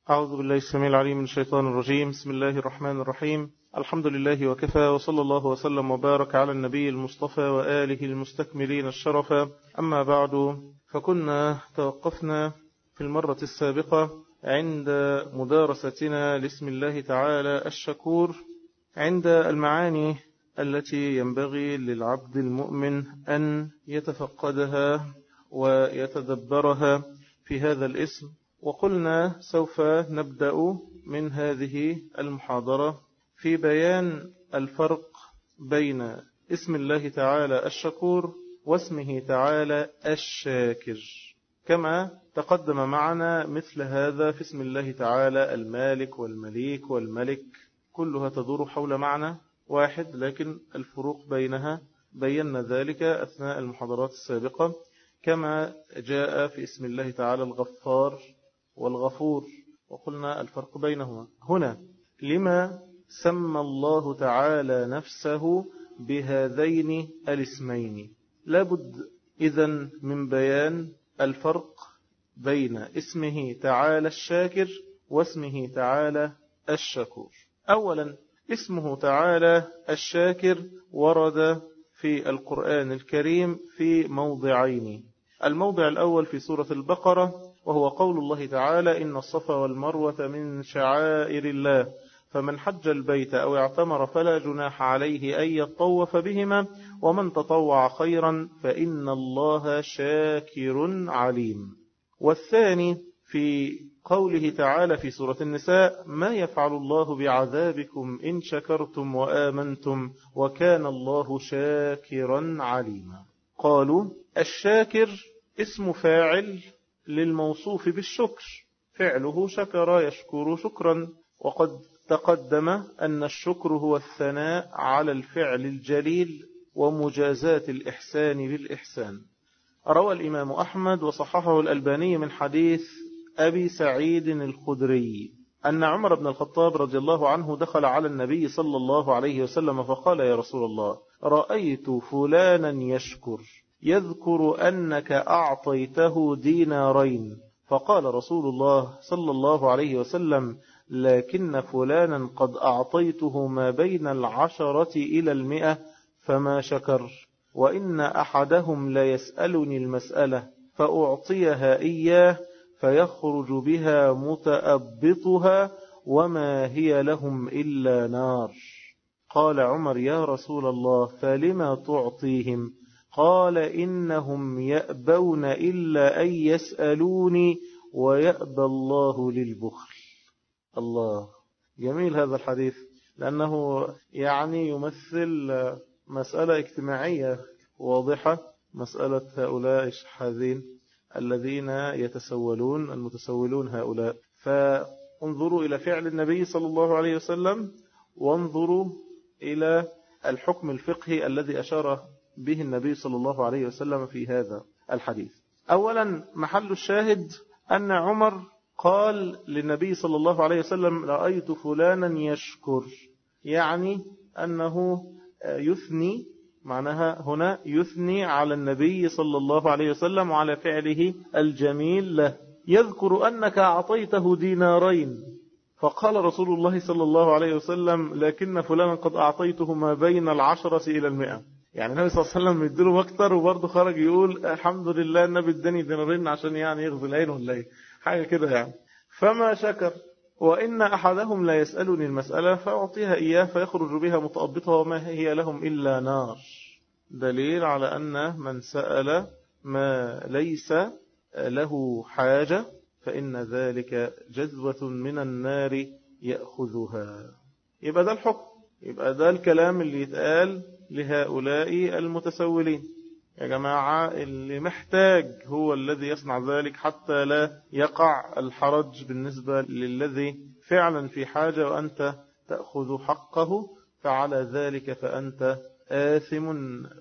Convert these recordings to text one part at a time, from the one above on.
أعوذ بالله السميع العليم من الشيطان الرجيم بسم الله الرحمن الرحيم الحمد لله وكفى وصلى الله وسلم وبارك على النبي المصطفى وآله المستكملين الشرفا أما بعد فكنا توقفنا في المرة السابقة عند مدارستنا لاسم الله تعالى الشكور عند المعاني التي ينبغي للعبد المؤمن أن يتفقدها ويتدبرها في هذا الاسم وقلنا سوف نبدأ من هذه المحاضرة في بيان الفرق بين اسم الله تعالى الشكور واسمه تعالى الشاكر كما تقدم معنا مثل هذا في اسم الله تعالى المالك والمليك والملك كلها تدور حول معنى واحد لكن الفروق بينها بينا ذلك أثناء المحاضرات السابقة كما جاء في اسم الله تعالى الغفار والغفور وقلنا الفرق بينهما هنا لما سمى الله تعالى نفسه بهذين الاسمين لابد إذن من بيان الفرق بين اسمه تعالى الشاكر واسمه تعالى الشكور أولا اسمه تعالى الشاكر ورد في القرآن الكريم في موضعين الموضع الأول في سورة البقرة وهو قول الله تعالى إن الصفا والمروة من شعائر الله فمن حج البيت أو اعتمر فلا جناح عليه أن يطوف بهما ومن تطوع خيرا فإن الله شاكر عليم والثاني في قوله تعالى في سورة النساء ما يفعل الله بعذابكم إن شكرتم وآمنتم وكان الله شاكرا عليما قالوا الشاكر اسم فاعل للموصوف بالشكر فعله شكر يشكر شكرا وقد تقدم أن الشكر هو الثناء على الفعل الجليل ومجازاة الإحسان بالإحسان روى الإمام أحمد وصححه الألباني من حديث أبي سعيد الخدري أن عمر بن الخطاب رضي الله عنه دخل على النبي صلى الله عليه وسلم فقال يا رسول الله رأيت فلانا يشكر يذكر أنك أعطيته دينارين فقال رسول الله صلى الله عليه وسلم لكن فلانا قد أعطيته ما بين العشرة إلى المئة فما شكر وإن أحدهم ليسألني المسألة فأعطيها إياه فيخرج بها متأبطها وما هي لهم إلا نار قال عمر يا رسول الله فلما تعطيهم قال إنهم يأبون إلا أن يسألوني ويأبى الله للبخل الله جميل هذا الحديث لأنه يعني يمثل مسألة اجتماعية واضحة مسألة هؤلاء الشحاذين الذين يتسولون المتسولون هؤلاء فانظروا إلى فعل النبي صلى الله عليه وسلم وانظروا إلى الحكم الفقهي الذي أشار به النبي صلى الله عليه وسلم في هذا الحديث أولا محل الشاهد أن عمر قال للنبي صلى الله عليه وسلم رأيت فلانا يشكر يعني أنه يثني معناها هنا يثني على النبي صلى الله عليه وسلم وعلى فعله الجميل له يذكر أنك أعطيته دينارين فقال رسول الله صلى الله عليه وسلم لكن فلانا قد أعطيته ما بين العشرة إلى المئة يعني النبي صلى الله عليه وسلم يديله أكتر وبرضه خرج يقول الحمد لله النبي اداني دينارين عشان يعني يغزي العين ولا ايه حاجة كده يعني فما شكر وإن أحدهم لا يسألني المسألة فأعطيها إياه فيخرج بها متأبطة وما هي لهم إلا نار دليل على أن من سأل ما ليس له حاجة فإن ذلك جذوة من النار يأخذها يبقى ده الحكم يبقى ده الكلام اللي يتقال لهؤلاء المتسولين يا جماعة اللي محتاج هو الذي يصنع ذلك حتى لا يقع الحرج بالنسبة للذي فعلا في حاجة وأنت تأخذ حقه فعلى ذلك فأنت آثم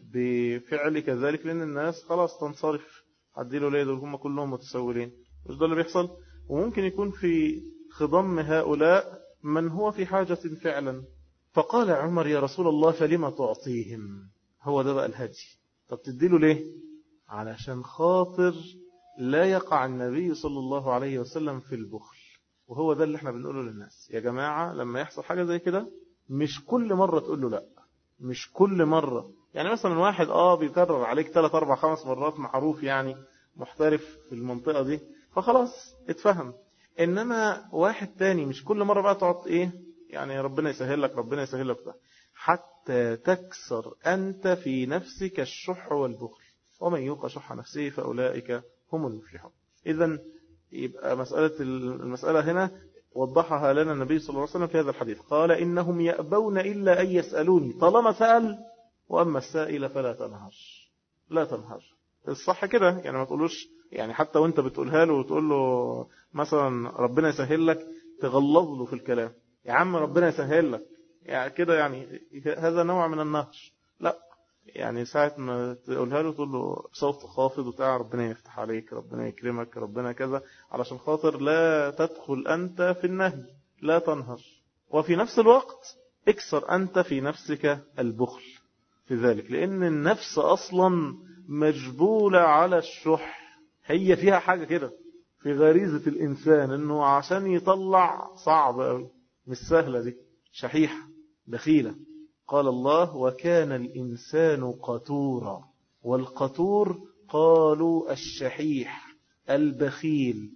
بفعلك ذلك لأن الناس خلاص تنصرف عدلوا ليه دول هم كلهم متسولين مش ده اللي بيحصل وممكن يكون في خضم هؤلاء من هو في حاجة فعلا فقال عمر يا رسول الله فلما تعطيهم هو ده بقى الهدي طب تديله ليه علشان خاطر لا يقع النبي صلى الله عليه وسلم في البخل وهو ده اللي احنا بنقوله للناس يا جماعة لما يحصل حاجة زي كده مش كل مرة تقول له لا مش كل مرة يعني مثلا واحد اه بيكرر عليك 3 4 5 مرات معروف يعني محترف في المنطقة دي فخلاص اتفهم انما واحد تاني مش كل مرة بقى تقعد ايه يعني ربنا يسهل لك ربنا يسهل لك ده حتى تكسر أنت في نفسك الشح والبخل ومن يوق شح نفسه فأولئك هم المفلحون إذا يبقى مسألة المسألة هنا وضحها لنا النبي صلى الله عليه وسلم في هذا الحديث قال إنهم يأبون إلا أن يسألوني طالما سأل وأما السائل فلا تنهر لا تنهر الصح كده يعني ما تقولوش يعني حتى وانت بتقولها له وتقول له مثلا ربنا يسهل لك تغلظ له في الكلام يا عم ربنا يسهل لك يعني كده يعني هذا نوع من النهر لا يعني ساعة ما تقولها له تقول له صوت خافض وتاع ربنا يفتح عليك ربنا يكرمك ربنا كذا علشان خاطر لا تدخل أنت في النهي لا تنهر وفي نفس الوقت اكسر أنت في نفسك البخل في ذلك لأن النفس أصلا مجبولة على الشح هي فيها حاجة كده في غريزة الإنسان أنه عشان يطلع صعب قوي مش سهلة دي شحيحة بخيلة قال الله وكان الإنسان قتورا والقتور قالوا الشحيح البخيل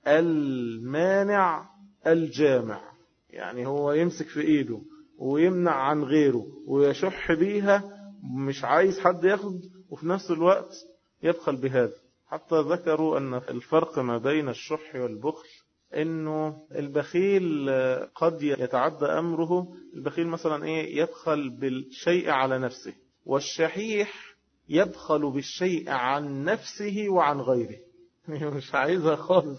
المانع الجامع يعني هو يمسك في ايده ويمنع عن غيره ويشح بيها مش عايز حد ياخد وفي نفس الوقت يبخل بهذا حتى ذكروا أن الفرق ما بين الشح والبخل انه البخيل قد يتعدى امره البخيل مثلا ايه يبخل بالشيء على نفسه والشحيح يبخل بالشيء عن نفسه وعن غيره مش عايزها خالص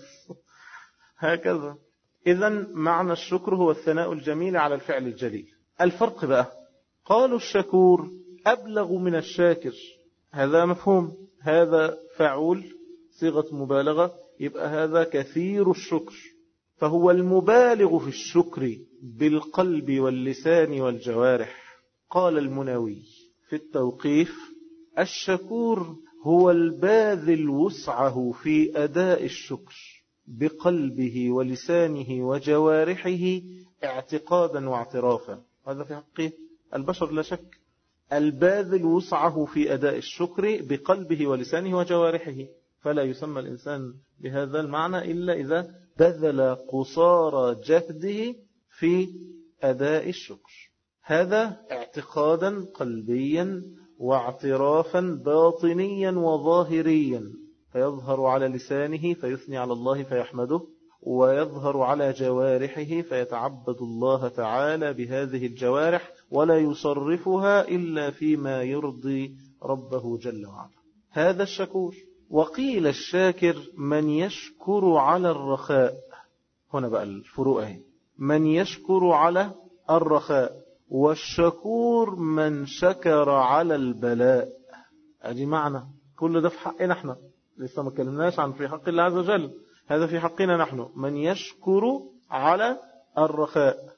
هكذا اذا معنى الشكر هو الثناء الجميل على الفعل الجليل الفرق بقى قالوا الشكور ابلغ من الشاكر هذا مفهوم هذا فعول صيغه مبالغه يبقى هذا كثير الشكر فهو المبالغ في الشكر بالقلب واللسان والجوارح قال المناوي في التوقيف الشكور هو الباذل وسعه في أداء الشكر بقلبه ولسانه وجوارحه اعتقادا واعترافا هذا في حقه البشر لا شك الباذل وسعه في أداء الشكر بقلبه ولسانه وجوارحه فلا يسمى الإنسان بهذا المعنى إلا إذا بذل قصارى جهده في أداء الشكر هذا اعتقادا قلبيا واعترافا باطنيا وظاهريا فيظهر على لسانه فيثني على الله فيحمده ويظهر على جوارحه فيتعبد الله تعالى بهذه الجوارح ولا يصرفها إلا فيما يرضي ربه جل وعلا هذا الشكور وقيل الشاكر من يشكر على الرخاء هنا بقى الفروق اهي من يشكر على الرخاء والشكور من شكر على البلاء ادي معنى كل ده في حقنا احنا لسه ما اتكلمناش عن في حق الله عز وجل هذا في حقنا نحن من يشكر على الرخاء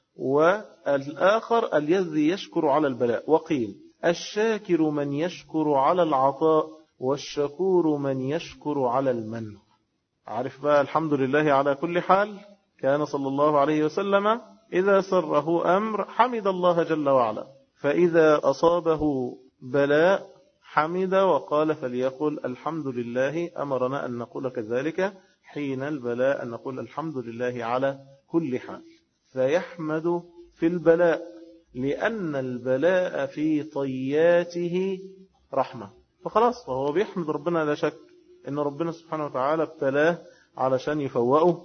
والآخر الذي يشكر على البلاء وقيل الشاكر من يشكر على العطاء والشكور من يشكر على المن عارف بقى الحمد لله على كل حال كان صلى الله عليه وسلم إذا سره أمر حمد الله جل وعلا فإذا أصابه بلاء حمد وقال فليقل الحمد لله أمرنا أن نقول كذلك حين البلاء أن نقول الحمد لله على كل حال فيحمد في البلاء لأن البلاء في طياته رحمة فخلاص فهو بيحمد ربنا لا شك ان ربنا سبحانه وتعالى ابتلاه علشان يفوقه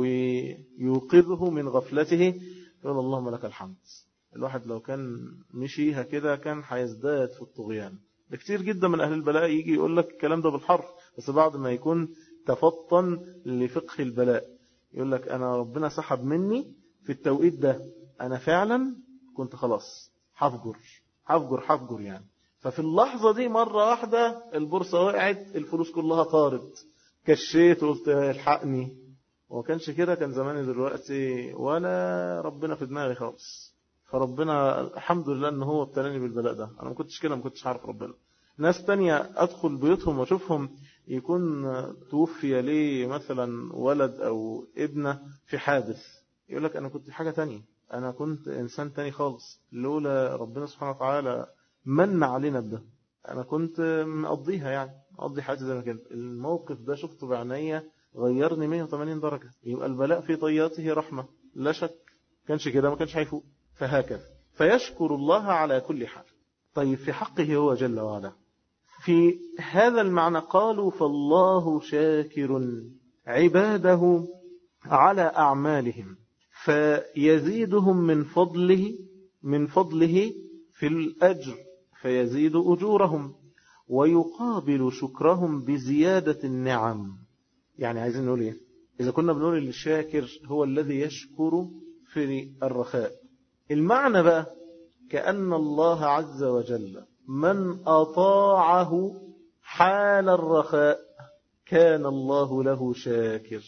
ويوقظه من غفلته يقول اللهم لك الحمد الواحد لو كان مشيها كده كان هيزداد في الطغيان كتير جدا من أهل البلاء يجي يقول لك الكلام ده بالحرف بس بعد ما يكون تفطن لفقه البلاء يقول لك أنا ربنا سحب مني في التوقيت ده أنا فعلا كنت خلاص حفجر حفجر حفجر يعني ففي اللحظة دي مرة واحدة البورصة وقعت الفلوس كلها طارت كشيت وقلت الحقني وما كانش كده كان زماني دلوقتي ولا ربنا في دماغي خالص فربنا الحمد لله ان هو ابتلاني بالبلاء ده انا ما كنتش كده ما كنتش عارف ربنا ناس تانية ادخل بيوتهم واشوفهم يكون توفي ليه مثلا ولد أو ابنة في حادث يقول لك أنا كنت حاجة تانية أنا كنت إنسان تاني خالص لولا ربنا سبحانه وتعالى من علينا بده أنا كنت مقضيها يعني مقضي حياتي زي ما كانت الموقف ده شفته بعناية غيرني 180 درجة يبقى البلاء في طياته رحمة لا شك كانش كده ما كانش هيفوق فهكذا فيشكر الله على كل حال طيب في حقه هو جل وعلا في هذا المعنى قالوا فالله شاكر عباده على أعمالهم فيزيدهم من فضله من فضله في الأجر فيزيد أجورهم ويقابل شكرهم بزيادة النعم يعني عايزين نقول إيه إذا كنا بنقول الشاكر هو الذي يشكر في الرخاء المعنى بقى كأن الله عز وجل من أطاعه حال الرخاء كان الله له شاكر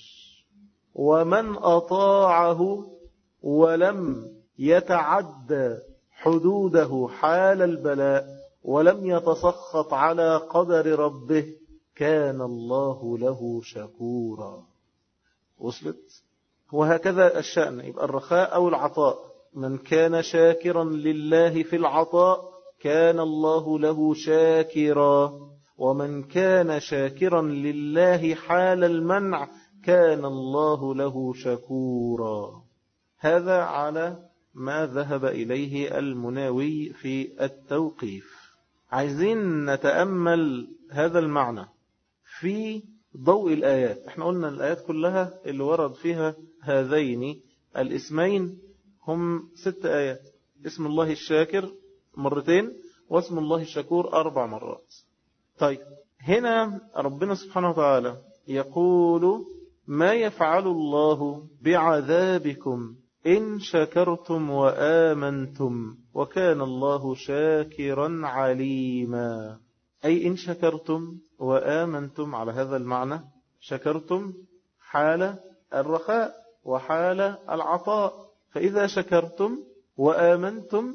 ومن أطاعه ولم يتعدى حدوده حال البلاء ولم يتسخط على قدر ربه كان الله له شكورا وصلت وهكذا الشأن يبقى الرخاء أو العطاء من كان شاكرا لله في العطاء كان الله له شاكرا ومن كان شاكرا لله حال المنع كان الله له شكورا هذا على ما ذهب إليه المناوي في التوقيف عايزين نتأمل هذا المعنى في ضوء الآيات احنا قلنا الآيات كلها اللي ورد فيها هذين الاسمين هم ست آيات اسم الله الشاكر مرتين واسم الله الشكور أربع مرات طيب هنا ربنا سبحانه وتعالى يقول ما يفعل الله بعذابكم إن شكرتم وآمنتم وكان الله شاكرا عليما أي إن شكرتم وآمنتم على هذا المعنى شكرتم حال الرخاء وحال العطاء فإذا شكرتم وآمنتم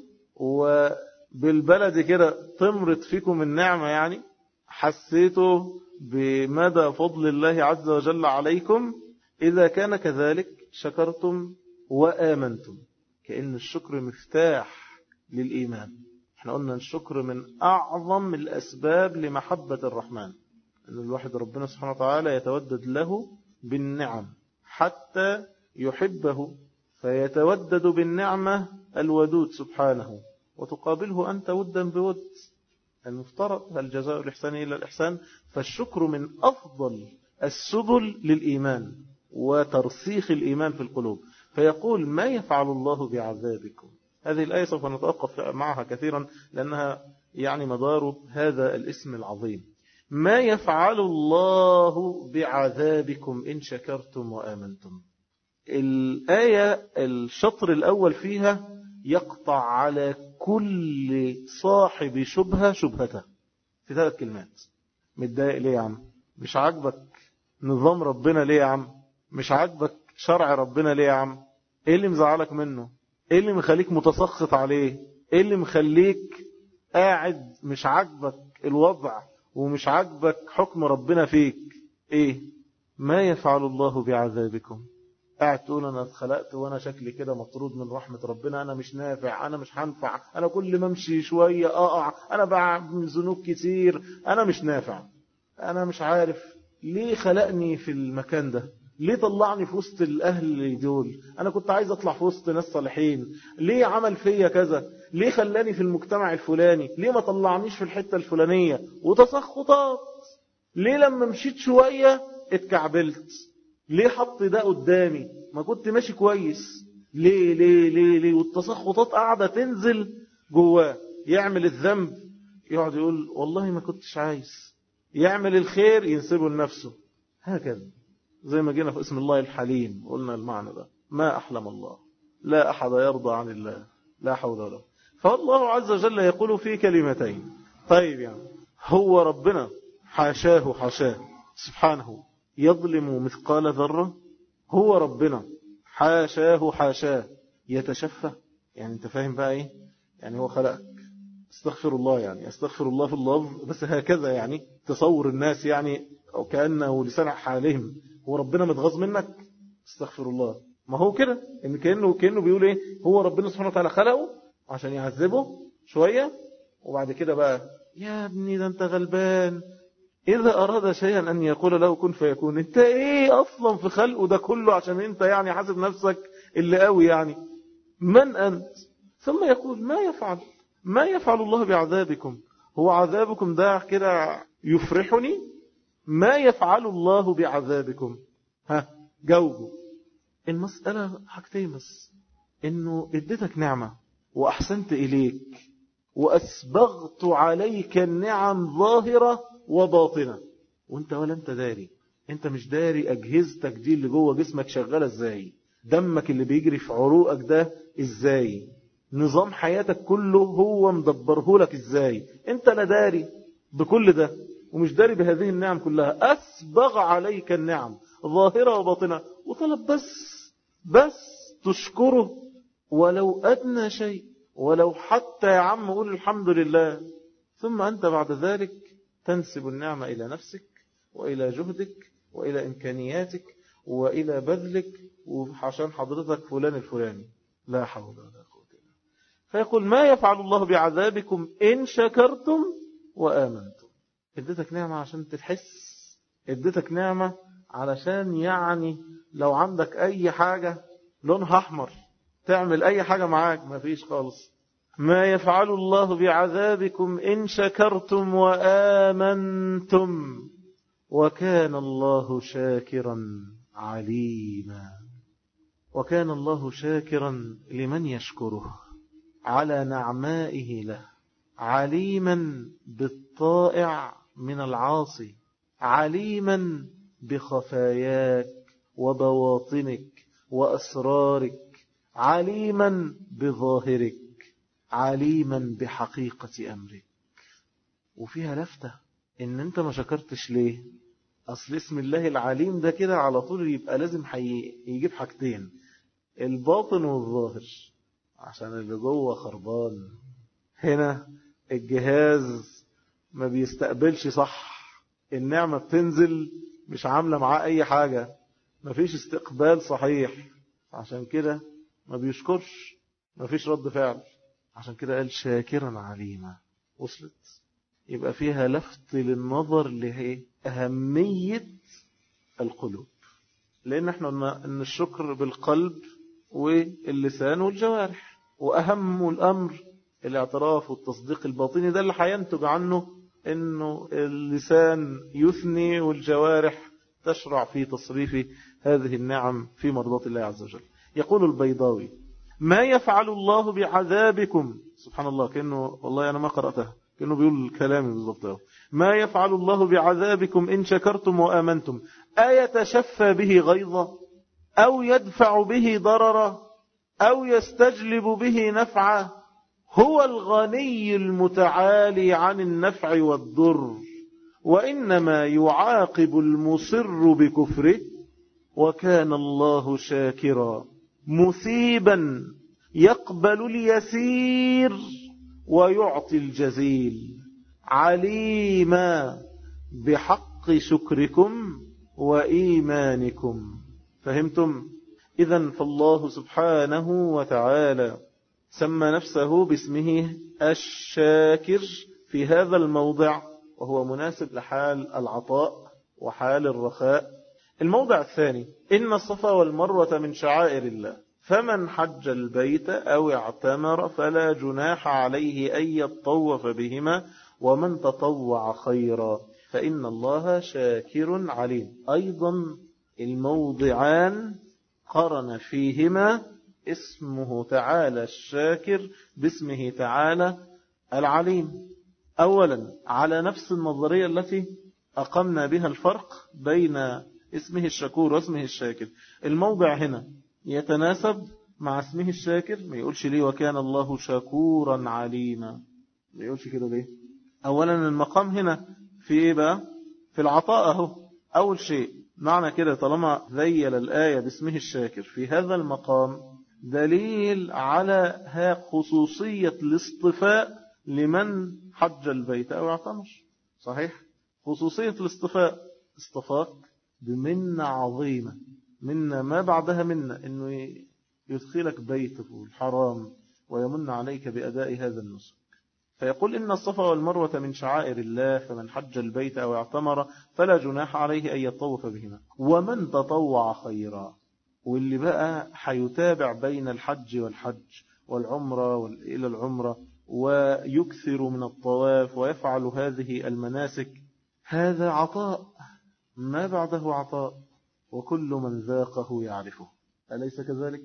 وبالبلد كده تمرت فيكم النعمة يعني حسيتوا بمدى فضل الله عز وجل عليكم إذا كان كذلك شكرتم وآمنتم كأن الشكر مفتاح للإيمان احنا قلنا الشكر من أعظم الأسباب لمحبة الرحمن أن الواحد ربنا سبحانه وتعالى يتودد له بالنعم حتى يحبه فيتودد بالنعمة الودود سبحانه وتقابله أنت ودا بود المفترض الجزاء الإحسان إلى الإحسان فالشكر من أفضل السبل للإيمان وترسيخ الإيمان في القلوب فيقول ما يفعل الله بعذابكم هذه الآية سوف نتوقف معها كثيرا لأنها يعني مدار هذا الاسم العظيم ما يفعل الله بعذابكم إن شكرتم وآمنتم الآية الشطر الأول فيها يقطع على كل صاحب شبهة شبهته في ثلاث كلمات متضايق ليه يا عم مش عاجبك نظام ربنا ليه يا عم مش عاجبك شرع ربنا ليه يا عم ايه اللي مزعلك منه ايه اللي مخليك متسخط عليه ايه اللي مخليك قاعد مش عاجبك الوضع ومش عاجبك حكم ربنا فيك ايه ما يفعل الله بعذابكم قاعد تقول انا اتخلقت وانا شكلي كده مطرود من رحمة ربنا انا مش نافع انا مش هنفع انا كل ما امشي شوية اقع انا بعمل ذنوب كتير انا مش نافع انا مش عارف ليه خلقني في المكان ده ليه طلعني في وسط الاهل دول انا كنت عايز اطلع في وسط ناس صالحين ليه عمل فيا كذا ليه خلاني في المجتمع الفلاني ليه ما طلعنيش في الحتة الفلانية وتسخطات ليه لما مشيت شوية اتكعبلت ليه حط ده قدامي ما كنت ماشي كويس ليه ليه ليه ليه والتسخطات قاعدة تنزل جواه يعمل الذنب يقعد يقول والله ما كنتش عايز يعمل الخير ينسبه لنفسه هكذا زي ما جينا في اسم الله الحليم قلنا المعنى ده ما أحلم الله لا أحد يرضى عن الله لا حول ولا فالله عز وجل يقول في كلمتين طيب يعني هو ربنا حاشاه حاشاه سبحانه يظلم مثقال ذرة هو ربنا حاشاه حاشاه يتشفى يعني انت فاهم بقى ايه يعني هو خلقك استغفر الله يعني استغفر الله في اللفظ بس هكذا يعني تصور الناس يعني أو كأنه لسان حالهم هو ربنا متغاظ منك استغفر الله ما هو كده إن كأنه, كأنه بيقول إيه هو ربنا سبحانه وتعالى خلقه عشان يعذبه شوية وبعد كده بقى يا ابني ده انت غلبان إذا أراد شيئا أن يقول له كن فيكون انت ايه أصلا في خلقه ده كله عشان انت يعني حاسب نفسك اللي قوي يعني من أنت ثم يقول ما يفعل ما يفعل الله بعذابكم هو عذابكم ده كده يفرحني ما يفعل الله بعذابكم ها جاوبوا المسألة حاجتين بس انه اديتك نعمة واحسنت اليك واسبغت عليك النعم ظاهرة وباطنة وانت ولا انت داري انت مش داري اجهزتك دي اللي جوه جسمك شغالة ازاي دمك اللي بيجري في عروقك ده ازاي نظام حياتك كله هو مدبره لك ازاي انت لا داري بكل ده ومش داري بهذه النعم كلها أسبغ عليك النعم ظاهرة وباطنة وطلب بس بس تشكره ولو أدنى شيء ولو حتى يا عم قول الحمد لله ثم أنت بعد ذلك تنسب النعمة إلى نفسك وإلى جهدك وإلى إمكانياتك وإلى بذلك وعشان حضرتك فلان الفلاني لا حول ولا قوة إلا فيقول ما يفعل الله بعذابكم إن شكرتم وآمنتم اديتك نعمة عشان تحس اديتك نعمة علشان يعني لو عندك أي حاجة لونها أحمر تعمل أي حاجة معاك ما فيش خالص ما يفعل الله بعذابكم إن شكرتم وآمنتم وكان الله شاكرا عليما وكان الله شاكرا لمن يشكره على نعمائه له عليما بالطائع من العاصي عليما بخفاياك وبواطنك وأسرارك عليما بظاهرك عليما بحقيقة أمرك وفيها لفتة إن أنت ما شكرتش ليه أصل اسم الله العليم ده كده على طول يبقى لازم يجيب حاجتين الباطن والظاهر عشان اللي جوه خربان هنا الجهاز ما بيستقبلش صح النعمة بتنزل مش عاملة معاه أي حاجة ما فيش استقبال صحيح عشان كده ما بيشكرش ما فيش رد فعل عشان كده قال شاكرا عليما وصلت يبقى فيها لفت للنظر لأهمية القلوب لأن احنا قلنا أن الشكر بالقلب واللسان والجوارح وأهم الأمر الاعتراف والتصديق الباطني ده اللي هينتج عنه انه اللسان يثني والجوارح تشرع في تصريف هذه النعم في مرضات الله عز وجل يقول البيضاوي ما يفعل الله بعذابكم سبحان الله كأنه والله أنا ما قرأتها كأنه بيقول كلامي بالضبط ما يفعل الله بعذابكم إن شكرتم وآمنتم أيتشفى به غيظا أو يدفع به ضررا أو يستجلب به نفعا هو الغني المتعالي عن النفع والضر وإنما يعاقب المصر بكفره وكان الله شاكرا مثيبا يقبل اليسير ويعطي الجزيل عليما بحق شكركم وإيمانكم فهمتم؟ إذا فالله سبحانه وتعالى سمى نفسه باسمه الشاكر في هذا الموضع وهو مناسب لحال العطاء وحال الرخاء الموضع الثاني إن الصفا والمروة من شعائر الله فمن حج البيت أو اعتمر فلا جناح عليه أن يطوف بهما ومن تطوع خيرا فإن الله شاكر عليم أيضا الموضعان قرن فيهما اسمه تعالى الشاكر باسمه تعالى العليم أولا على نفس النظرية التي أقمنا بها الفرق بين اسمه الشكور واسمه الشاكر الموضع هنا يتناسب مع اسمه الشاكر ما يقولش ليه وكان الله شكورا عليما ما يقولش كده ليه أولا المقام هنا في إيه بقى في العطاء أهو أول شيء معنى كده طالما ذيل الآية باسمه الشاكر في هذا المقام دليل على خصوصية الاصطفاء لمن حج البيت أو اعتمر صحيح خصوصية الاصطفاء اصطفاك بمنة عظيمة منا ما بعدها منا أنه يدخلك بيته الحرام ويمن عليك بأداء هذا النسك فيقول إن الصفا والمروة من شعائر الله فمن حج البيت أو اعتمر فلا جناح عليه أن يطوف بهما ومن تطوع خيرا واللي بقى حيتابع بين الحج والحج والعمرة إلى العمرة ويكثر من الطواف ويفعل هذه المناسك هذا عطاء ما بعده عطاء وكل من ذاقه يعرفه أليس كذلك؟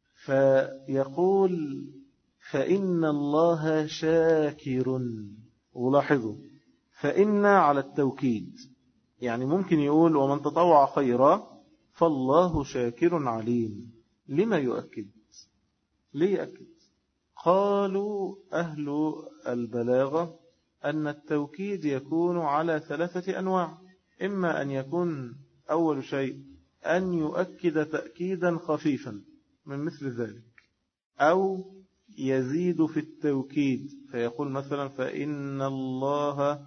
فيقول فإن الله شاكر ولاحظوا فإن على التوكيد يعني ممكن يقول ومن تطوع خيرا فالله شاكر عليم لما يؤكد ليه يؤكد قالوا أهل البلاغة أن التوكيد يكون على ثلاثة أنواع إما أن يكون أول شيء أن يؤكد تأكيدا خفيفا من مثل ذلك أو يزيد في التوكيد فيقول مثلا فإن الله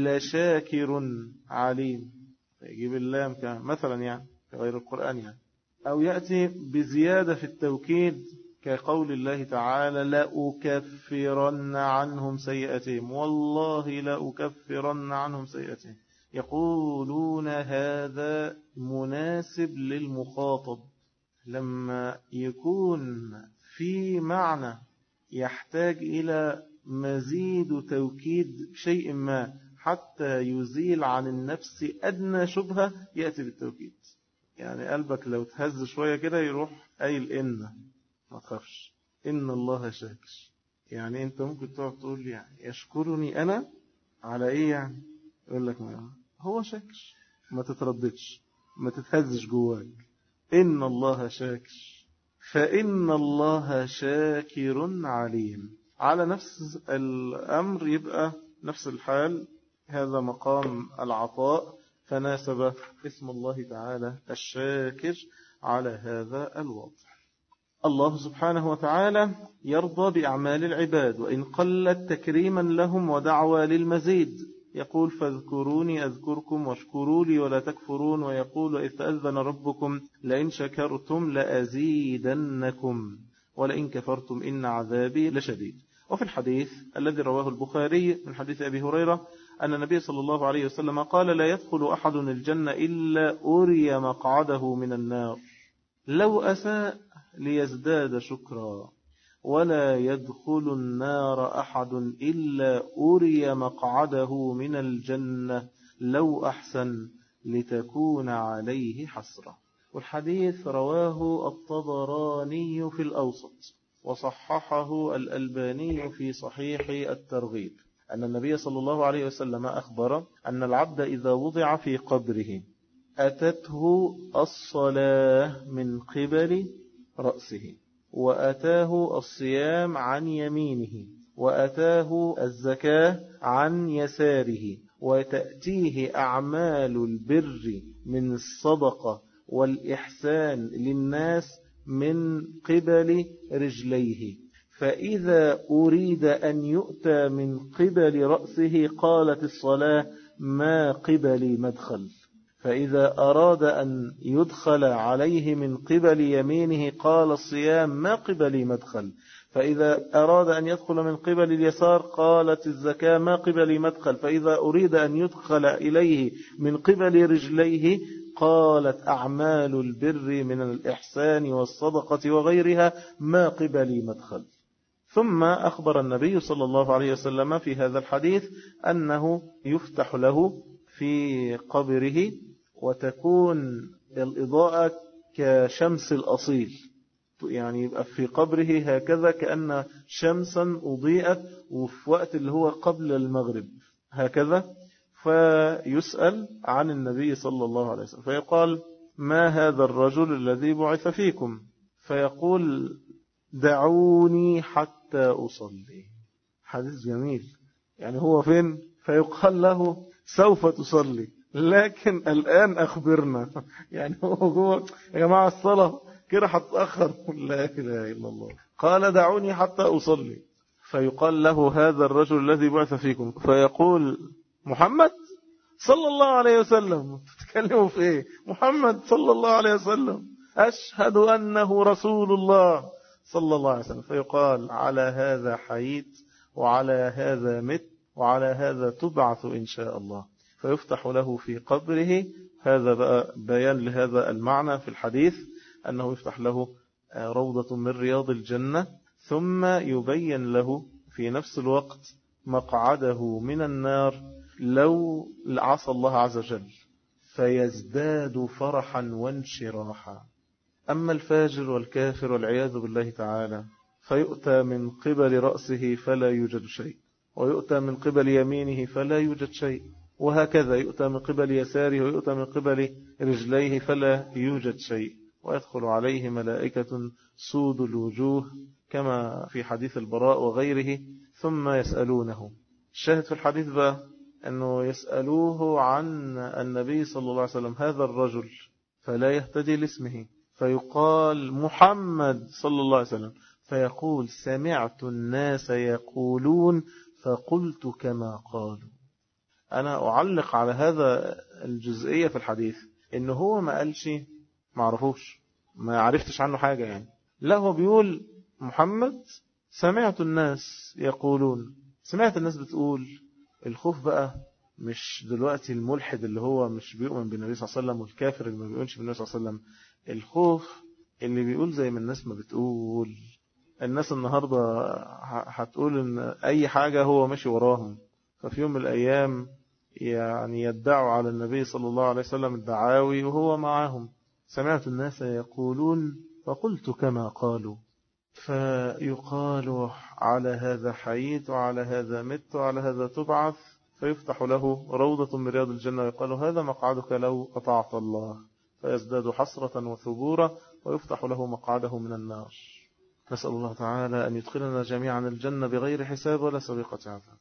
لشاكر عليم فيجيب اللام مثلا يعني في غير القرآن يعني أو يأتي بزيادة في التوكيد كقول الله تعالى لأكفرن عنهم سيئتهم والله لأكفرن عنهم سيئتهم يقولون هذا مناسب للمخاطب لما يكون في معنى يحتاج إلى مزيد توكيد شيء ما حتى يزيل عن النفس أدنى شبهة يأتي بالتوكيد يعني قلبك لو تهز شوية كده يروح قايل إن ما تخافش إن الله شاكر يعني أنت ممكن تقعد تقول لي يعني يشكرني أنا على إيه يعني يقول لك ما هو شاكر ما تترددش ما تتهزش جواك إن الله شاكر فإن الله شاكر عليم على نفس الأمر يبقى نفس الحال هذا مقام العطاء فناسب اسم الله تعالى الشاكر على هذا الوضع الله سبحانه وتعالى يرضى بأعمال العباد وإن قلت تكريما لهم ودعوى للمزيد يقول فاذكروني أذكركم واشكروا لي ولا تكفرون ويقول إذ تأذن ربكم لئن شكرتم لأزيدنكم ولئن كفرتم إن عذابي لشديد وفي الحديث الذي رواه البخاري من حديث أبي هريرة أن النبي صلى الله عليه وسلم قال لا يدخل أحد الجنة إلا أري مقعده من النار لو أساء ليزداد شكرا ولا يدخل النار أحد إلا أري مقعده من الجنة لو أحسن لتكون عليه حسرة والحديث رواه الطبراني في الأوسط وصححه الألباني في صحيح الترغيب أن النبي صلى الله عليه وسلم أخبر أن العبد إذا وضع في قبره أتته الصلاة من قبل رأسه وأتاه الصيام عن يمينه وأتاه الزكاة عن يساره وتأتيه أعمال البر من الصدقة والإحسان للناس من قبل رجليه فإذا أريد أن يؤتى من قبل رأسه قالت الصلاة ما قبل مدخل فإذا أراد أن يدخل عليه من قبل يمينه قال الصيام ما قبل مدخل فإذا أراد أن يدخل من قبل اليسار قالت الزكاة ما قبل مدخل فإذا أريد أن يدخل إليه من قبل رجليه قالت أعمال البر من الإحسان والصدقة وغيرها ما قبل مدخل ثم أخبر النبي صلى الله عليه وسلم في هذا الحديث أنه يفتح له في قبره وتكون الإضاءة كشمس الأصيل يعني يبقى في قبره هكذا كأن شمسا أضيئت وفي وقت اللي هو قبل المغرب هكذا فيسأل عن النبي صلى الله عليه وسلم فيقال ما هذا الرجل الذي بعث فيكم فيقول دعوني حتى أصلي حديث جميل يعني هو فين فيقال له سوف تصلي لكن الآن أخبرنا يعني هو جوه يا جماعة الصلاة كده هتأخر لا إله إلا الله قال دعوني حتى أصلي فيقال له هذا الرجل الذي بعث فيكم فيقول محمد صلى الله عليه وسلم تتكلموا في ايه محمد صلى الله عليه وسلم أشهد أنه رسول الله صلى الله عليه وسلم فيقال على هذا حييت وعلى هذا مت وعلى هذا تبعث إن شاء الله فيفتح له في قبره هذا بقى بيان لهذا المعنى في الحديث أنه يفتح له روضة من رياض الجنة ثم يبين له في نفس الوقت مقعده من النار لو عصى الله عز وجل فيزداد فرحا وانشراحا أما الفاجر والكافر والعياذ بالله تعالى فيؤتى من قبل رأسه فلا يوجد شيء ويؤتى من قبل يمينه فلا يوجد شيء وهكذا يؤتى من قبل يساره ويؤتى من قبل رجليه فلا يوجد شيء ويدخل عليه ملائكة سود الوجوه كما في حديث البراء وغيره ثم يسألونه الشاهد في الحديث بقى أنه يسألوه عن النبي صلى الله عليه وسلم هذا الرجل فلا يهتدي لاسمه فيقال محمد صلى الله عليه وسلم فيقول سمعت الناس يقولون فقلت كما قالوا أنا أعلق على هذا الجزئية في الحديث إنه هو ما قالش ما عرفوش ما عرفتش عنه حاجة يعني لا هو بيقول محمد سمعت الناس يقولون سمعت الناس بتقول الخوف بقى مش دلوقتي الملحد اللي هو مش بيؤمن بالنبي صلى الله عليه وسلم والكافر اللي ما بيؤمنش بالنبي صلى الله عليه وسلم الخوف اللي بيقول زي ما الناس ما بتقول الناس النهاردة هتقول ان اي حاجة هو ماشي وراهم ففي يوم من الايام يعني يدعوا على النبي صلى الله عليه وسلم الدعاوي وهو معهم سمعت الناس يقولون فقلت كما قالوا فيقال على هذا حييت وعلى هذا مت وعلى هذا تبعث فيفتح له روضة من رياض الجنة ويقال هذا مقعدك لو أطعت الله فيزداد حسرة وثبورا ويفتح له مقعده من النار نسأل الله تعالى أن يدخلنا جميعا الجنة بغير حساب ولا سابقة عذاب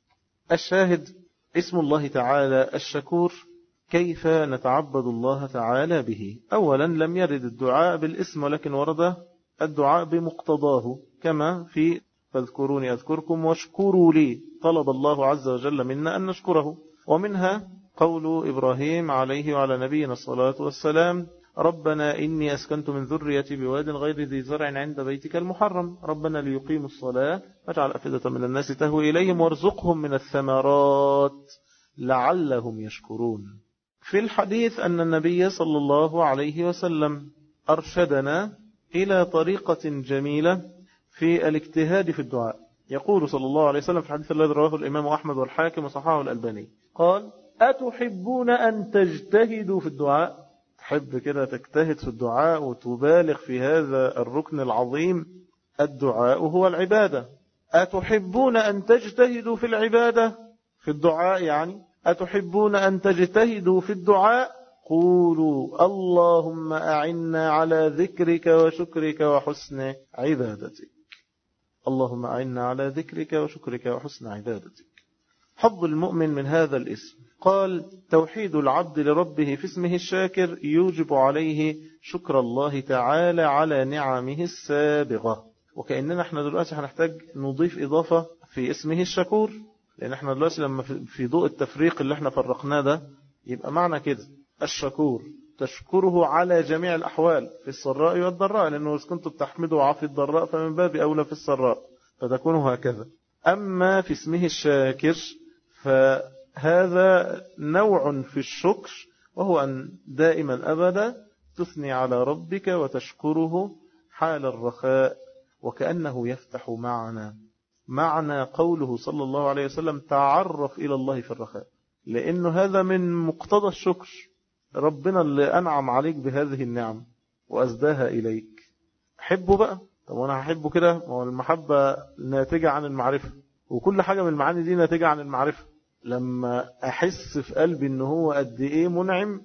الشاهد اسم الله تعالى الشكور كيف نتعبد الله تعالى به أولا لم يرد الدعاء بالاسم ولكن ورد الدعاء بمقتضاه كما في فاذكروني أذكركم واشكروا لي طلب الله عز وجل منا أن نشكره ومنها قول إبراهيم عليه وعلى نبينا الصلاة والسلام ربنا إني أسكنت من ذريتي بواد غير ذي زرع عند بيتك المحرم ربنا ليقيموا الصلاة واجعل أفئدة من الناس تهوي إليهم وارزقهم من الثمرات لعلهم يشكرون في الحديث أن النبي صلى الله عليه وسلم أرشدنا إلى طريقة جميلة في الاجتهاد في الدعاء يقول صلى الله عليه وسلم في الحديث الذي رواه الإمام أحمد والحاكم وصححه الألباني قال أتحبون أن تجتهدوا في الدعاء تحب كده تجتهد في الدعاء وتبالغ في هذا الركن العظيم الدعاء هو العبادة أتحبون أن تجتهدوا في العبادة في الدعاء يعني أتحبون أن تجتهدوا في الدعاء قولوا اللهم أعنا على ذكرك وشكرك وحسن عبادتك اللهم أعنا على ذكرك وشكرك وحسن عبادتك حظ المؤمن من هذا الاسم قال توحيد العبد لربه في اسمه الشاكر يوجب عليه شكر الله تعالى على نعمه السابغة وكأننا احنا دلوقتي هنحتاج نضيف إضافة في اسمه الشكور لأن احنا دلوقتي لما في ضوء التفريق اللي احنا فرقناه ده يبقى معنى كده الشكور تشكره على جميع الأحوال في السراء والضراء لأنه إذا كنت بتحمده عافي الضراء فمن باب أولى في السراء فتكون هكذا أما في اسمه الشاكر فهذا نوع في الشكر وهو أن دائما أبدا تثني على ربك وتشكره حال الرخاء وكأنه يفتح معنا معنى قوله صلى الله عليه وسلم تعرف إلى الله في الرخاء لأنه هذا من مقتضى الشكر ربنا اللي أنعم عليك بهذه النعم وأزداها إليك حبه بقى طب وانا هحبه كده ما هو المحبة ناتجة عن المعرفة وكل حاجة من المعاني دي ناتجة عن المعرفة لما أحس في قلبي إن هو قد إيه منعم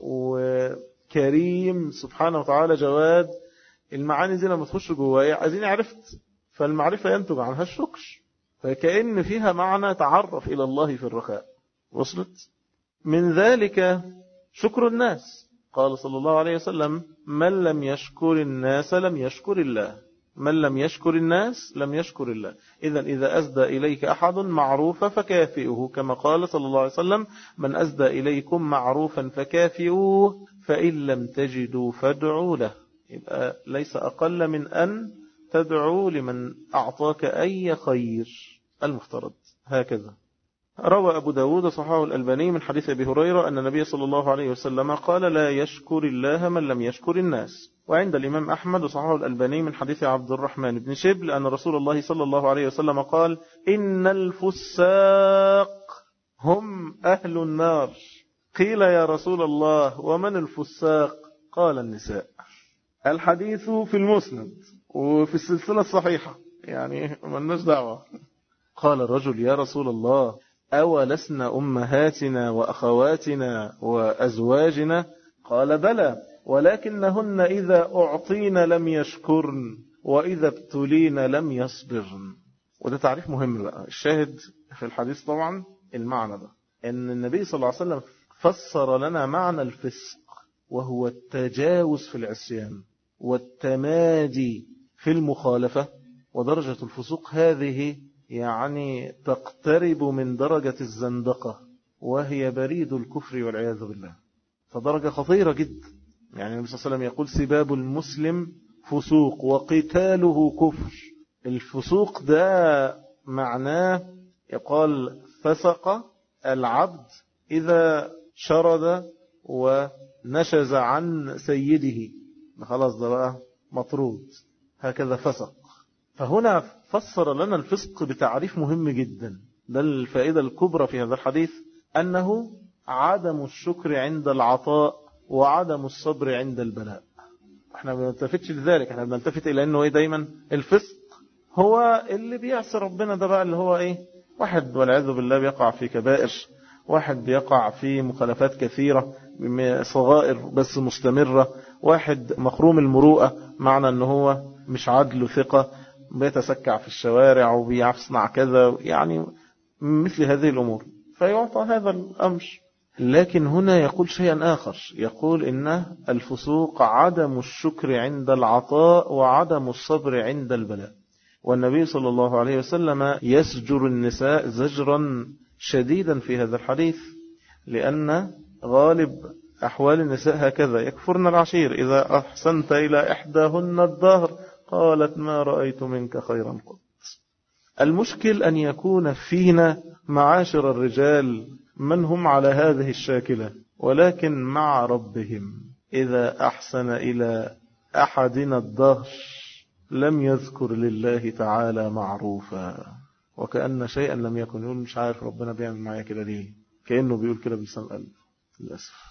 وكريم سبحانه وتعالى جواد المعاني دي لما تخش جوايا عايزين عرفت فالمعرفة ينتج عنها الشكر فكأن فيها معنى تعرف إلى الله في الرخاء وصلت من ذلك شكر الناس قال صلى الله عليه وسلم من لم يشكر الناس لم يشكر الله من لم يشكر الناس لم يشكر الله إذا إذا أسدى إليك أحد معروفا فكافئه كما قال صلى الله عليه وسلم من أسدى إليكم معروفا فكافئوه فإن لم تجدوا فادعوا له يبقى ليس أقل من أن تدعو لمن أعطاك أي خير المفترض هكذا روى أبو داود صحاه الألباني من حديث أبي هريرة أن النبي صلى الله عليه وسلم قال لا يشكر الله من لم يشكر الناس وعند الإمام أحمد صحاه الألباني من حديث عبد الرحمن بن شبل أن رسول الله صلى الله عليه وسلم قال إن الفساق هم أهل النار قيل يا رسول الله ومن الفساق قال النساء الحديث في المسند وفي السلسلة الصحيحة يعني ملناش دعوة قال الرجل يا رسول الله أولسنا أمهاتنا وأخواتنا وأزواجنا قال بلى ولكنهن إذا أعطين لم يشكرن وإذا ابتلين لم يصبرن وده تعريف مهم بقى الشاهد في الحديث طبعا المعنى ده ان النبي صلى الله عليه وسلم فسر لنا معنى الفسق وهو التجاوز في العصيان والتمادي في المخالفة ودرجة الفسوق هذه يعني تقترب من درجة الزندقة وهي بريد الكفر والعياذ بالله فدرجة خطيرة جدا يعني النبي صلى الله عليه وسلم يقول سباب المسلم فسوق وقتاله كفر الفسوق ده معناه يقال فسق العبد إذا شرد ونشز عن سيده خلاص ده بقى مطرود هكذا فسق فهنا فسر لنا الفسق بتعريف مهم جدا ده الفائدة الكبرى في هذا الحديث أنه عدم الشكر عند العطاء وعدم الصبر عند البلاء احنا ما بنلتفتش لذلك احنا بنلتفت الى انه ايه دايما الفسق هو اللي بيعصي ربنا ده بقى اللي هو ايه واحد والعياذ بالله بيقع في كبائر واحد بيقع في مخالفات كثيرة صغائر بس مستمرة واحد مخروم المروءة معنى ان هو مش عدل ثقة بيتسكع في الشوارع وبيصنع كذا يعني مثل هذه الأمور فيعطى هذا الأمر لكن هنا يقول شيئا آخر يقول إن الفسوق عدم الشكر عند العطاء وعدم الصبر عند البلاء والنبي صلى الله عليه وسلم يسجر النساء زجرا شديدا في هذا الحديث لأن غالب أحوال النساء هكذا يكفرن العشير إذا أحسنت إلى إحداهن الظهر قالت ما رأيت منك خيرا قط المشكل أن يكون فينا معاشر الرجال من هم على هذه الشاكلة ولكن مع ربهم إذا أحسن إلى أحدنا الظهر لم يذكر لله تعالى معروفا وكأن شيئا لم يكن يقول مش عارف ربنا بيعمل معايا كده ليه كأنه بيقول كده بلسان قلب للأسف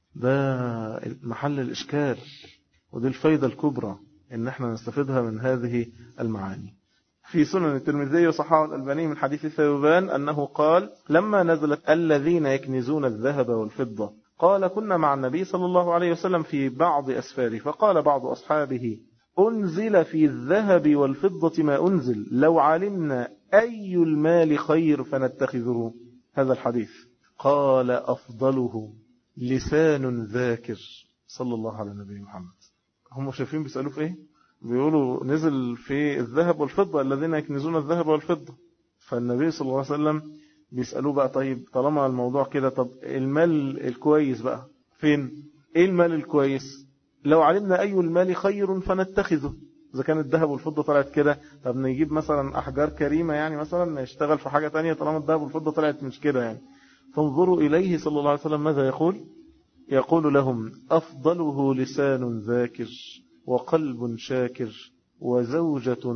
ده محل الإشكال ودي الفايدة الكبرى إن احنا نستفيدها من هذه المعاني في سنن الترمذي وصححه الألباني من حديث ثوبان أنه قال لما نزلت الذين يكنزون الذهب والفضة قال كنا مع النبي صلى الله عليه وسلم في بعض أسفاره فقال بعض أصحابه أنزل في الذهب والفضة ما أنزل لو علمنا أي المال خير فنتخذه هذا الحديث قال أفضله لسان ذاكر صلى الله على النبي محمد هم شايفين بيسألوه في ايه بيقولوا نزل في الذهب والفضة الذين يكنزون الذهب والفضة فالنبي صلى الله عليه وسلم بيسألوه بقى طيب طالما الموضوع كده طب المال الكويس بقى فين ايه المال الكويس لو علمنا اي المال خير فنتخذه اذا كان الذهب والفضة طلعت كده طب نجيب مثلا احجار كريمة يعني مثلا نشتغل في حاجة تانية طالما الذهب والفضة طلعت مش كده يعني فانظروا اليه صلى الله عليه وسلم ماذا يقول يقول لهم أفضله لسان ذاكر وقلب شاكر وزوجة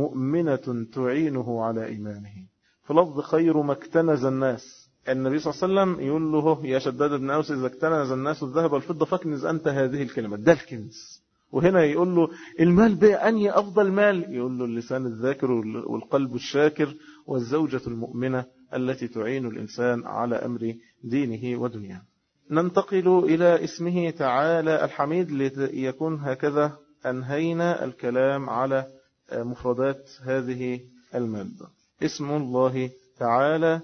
مؤمنة تعينه على إيمانه في لفظ خير ما اكتنز الناس النبي صلى الله عليه وسلم يقول له يا شداد بن أوس إذا اكتنز الناس الذهب والفضة فاكنز أنت هذه الكلمة ده الكنز وهنا يقول له المال بقى أني أفضل مال يقول له اللسان الذاكر والقلب الشاكر والزوجة المؤمنة التي تعين الإنسان على أمر دينه ودنياه ننتقل إلى اسمه تعالى الحميد ليكون هكذا أنهينا الكلام على مفردات هذه المادة اسم الله تعالى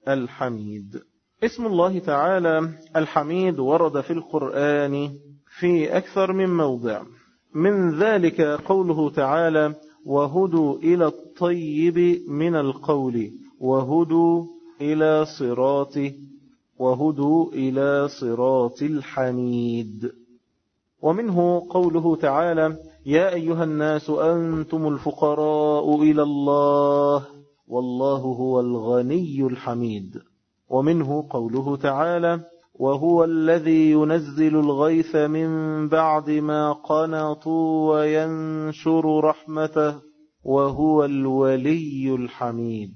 الحميد اسم الله تعالى الحميد ورد في القرآن في أكثر من موضع من ذلك قوله تعالى وهدوا إلى الطيب من القول وهدوا إلى صراط وهدوا إلى صراط الحميد ومنه قوله تعالى يا أيها الناس أنتم الفقراء إلى الله والله هو الغني الحميد ومنه قوله تعالى وهو الذي ينزل الغيث من بعد ما قنطوا وينشر رحمته وهو الولي الحميد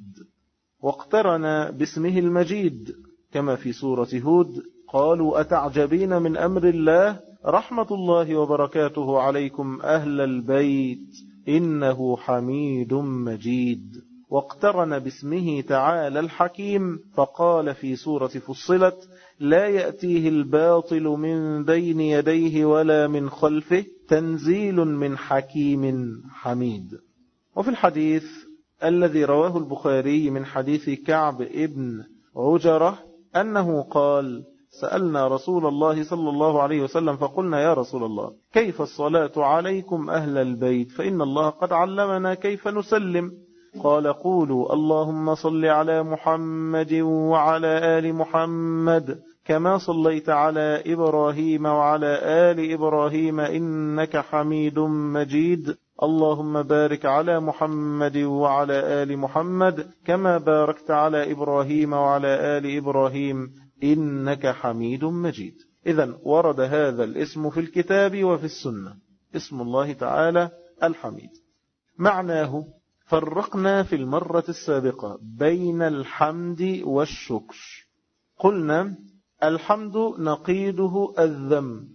واقترن باسمه المجيد كما في سورة هود قالوا أتعجبين من أمر الله رحمة الله وبركاته عليكم أهل البيت إنه حميد مجيد واقترن باسمه تعالى الحكيم فقال في سورة فصلت لا يأتيه الباطل من بين يديه ولا من خلفه تنزيل من حكيم حميد وفي الحديث الذي رواه البخاري من حديث كعب ابن عجرة أنه قال سألنا رسول الله صلى الله عليه وسلم فقلنا يا رسول الله كيف الصلاة عليكم أهل البيت فإن الله قد علمنا كيف نسلم قال قولوا اللهم صل على محمد وعلى آل محمد كما صليت على إبراهيم وعلى آل إبراهيم إنك حميد مجيد اللهم بارك على محمد وعلى آل محمد كما باركت على إبراهيم وعلى آل إبراهيم إنك حميد مجيد إذا ورد هذا الاسم في الكتاب وفي السنة اسم الله تعالى الحميد معناه فرقنا في المرة السابقة بين الحمد والشكر قلنا الحمد نقيده الذم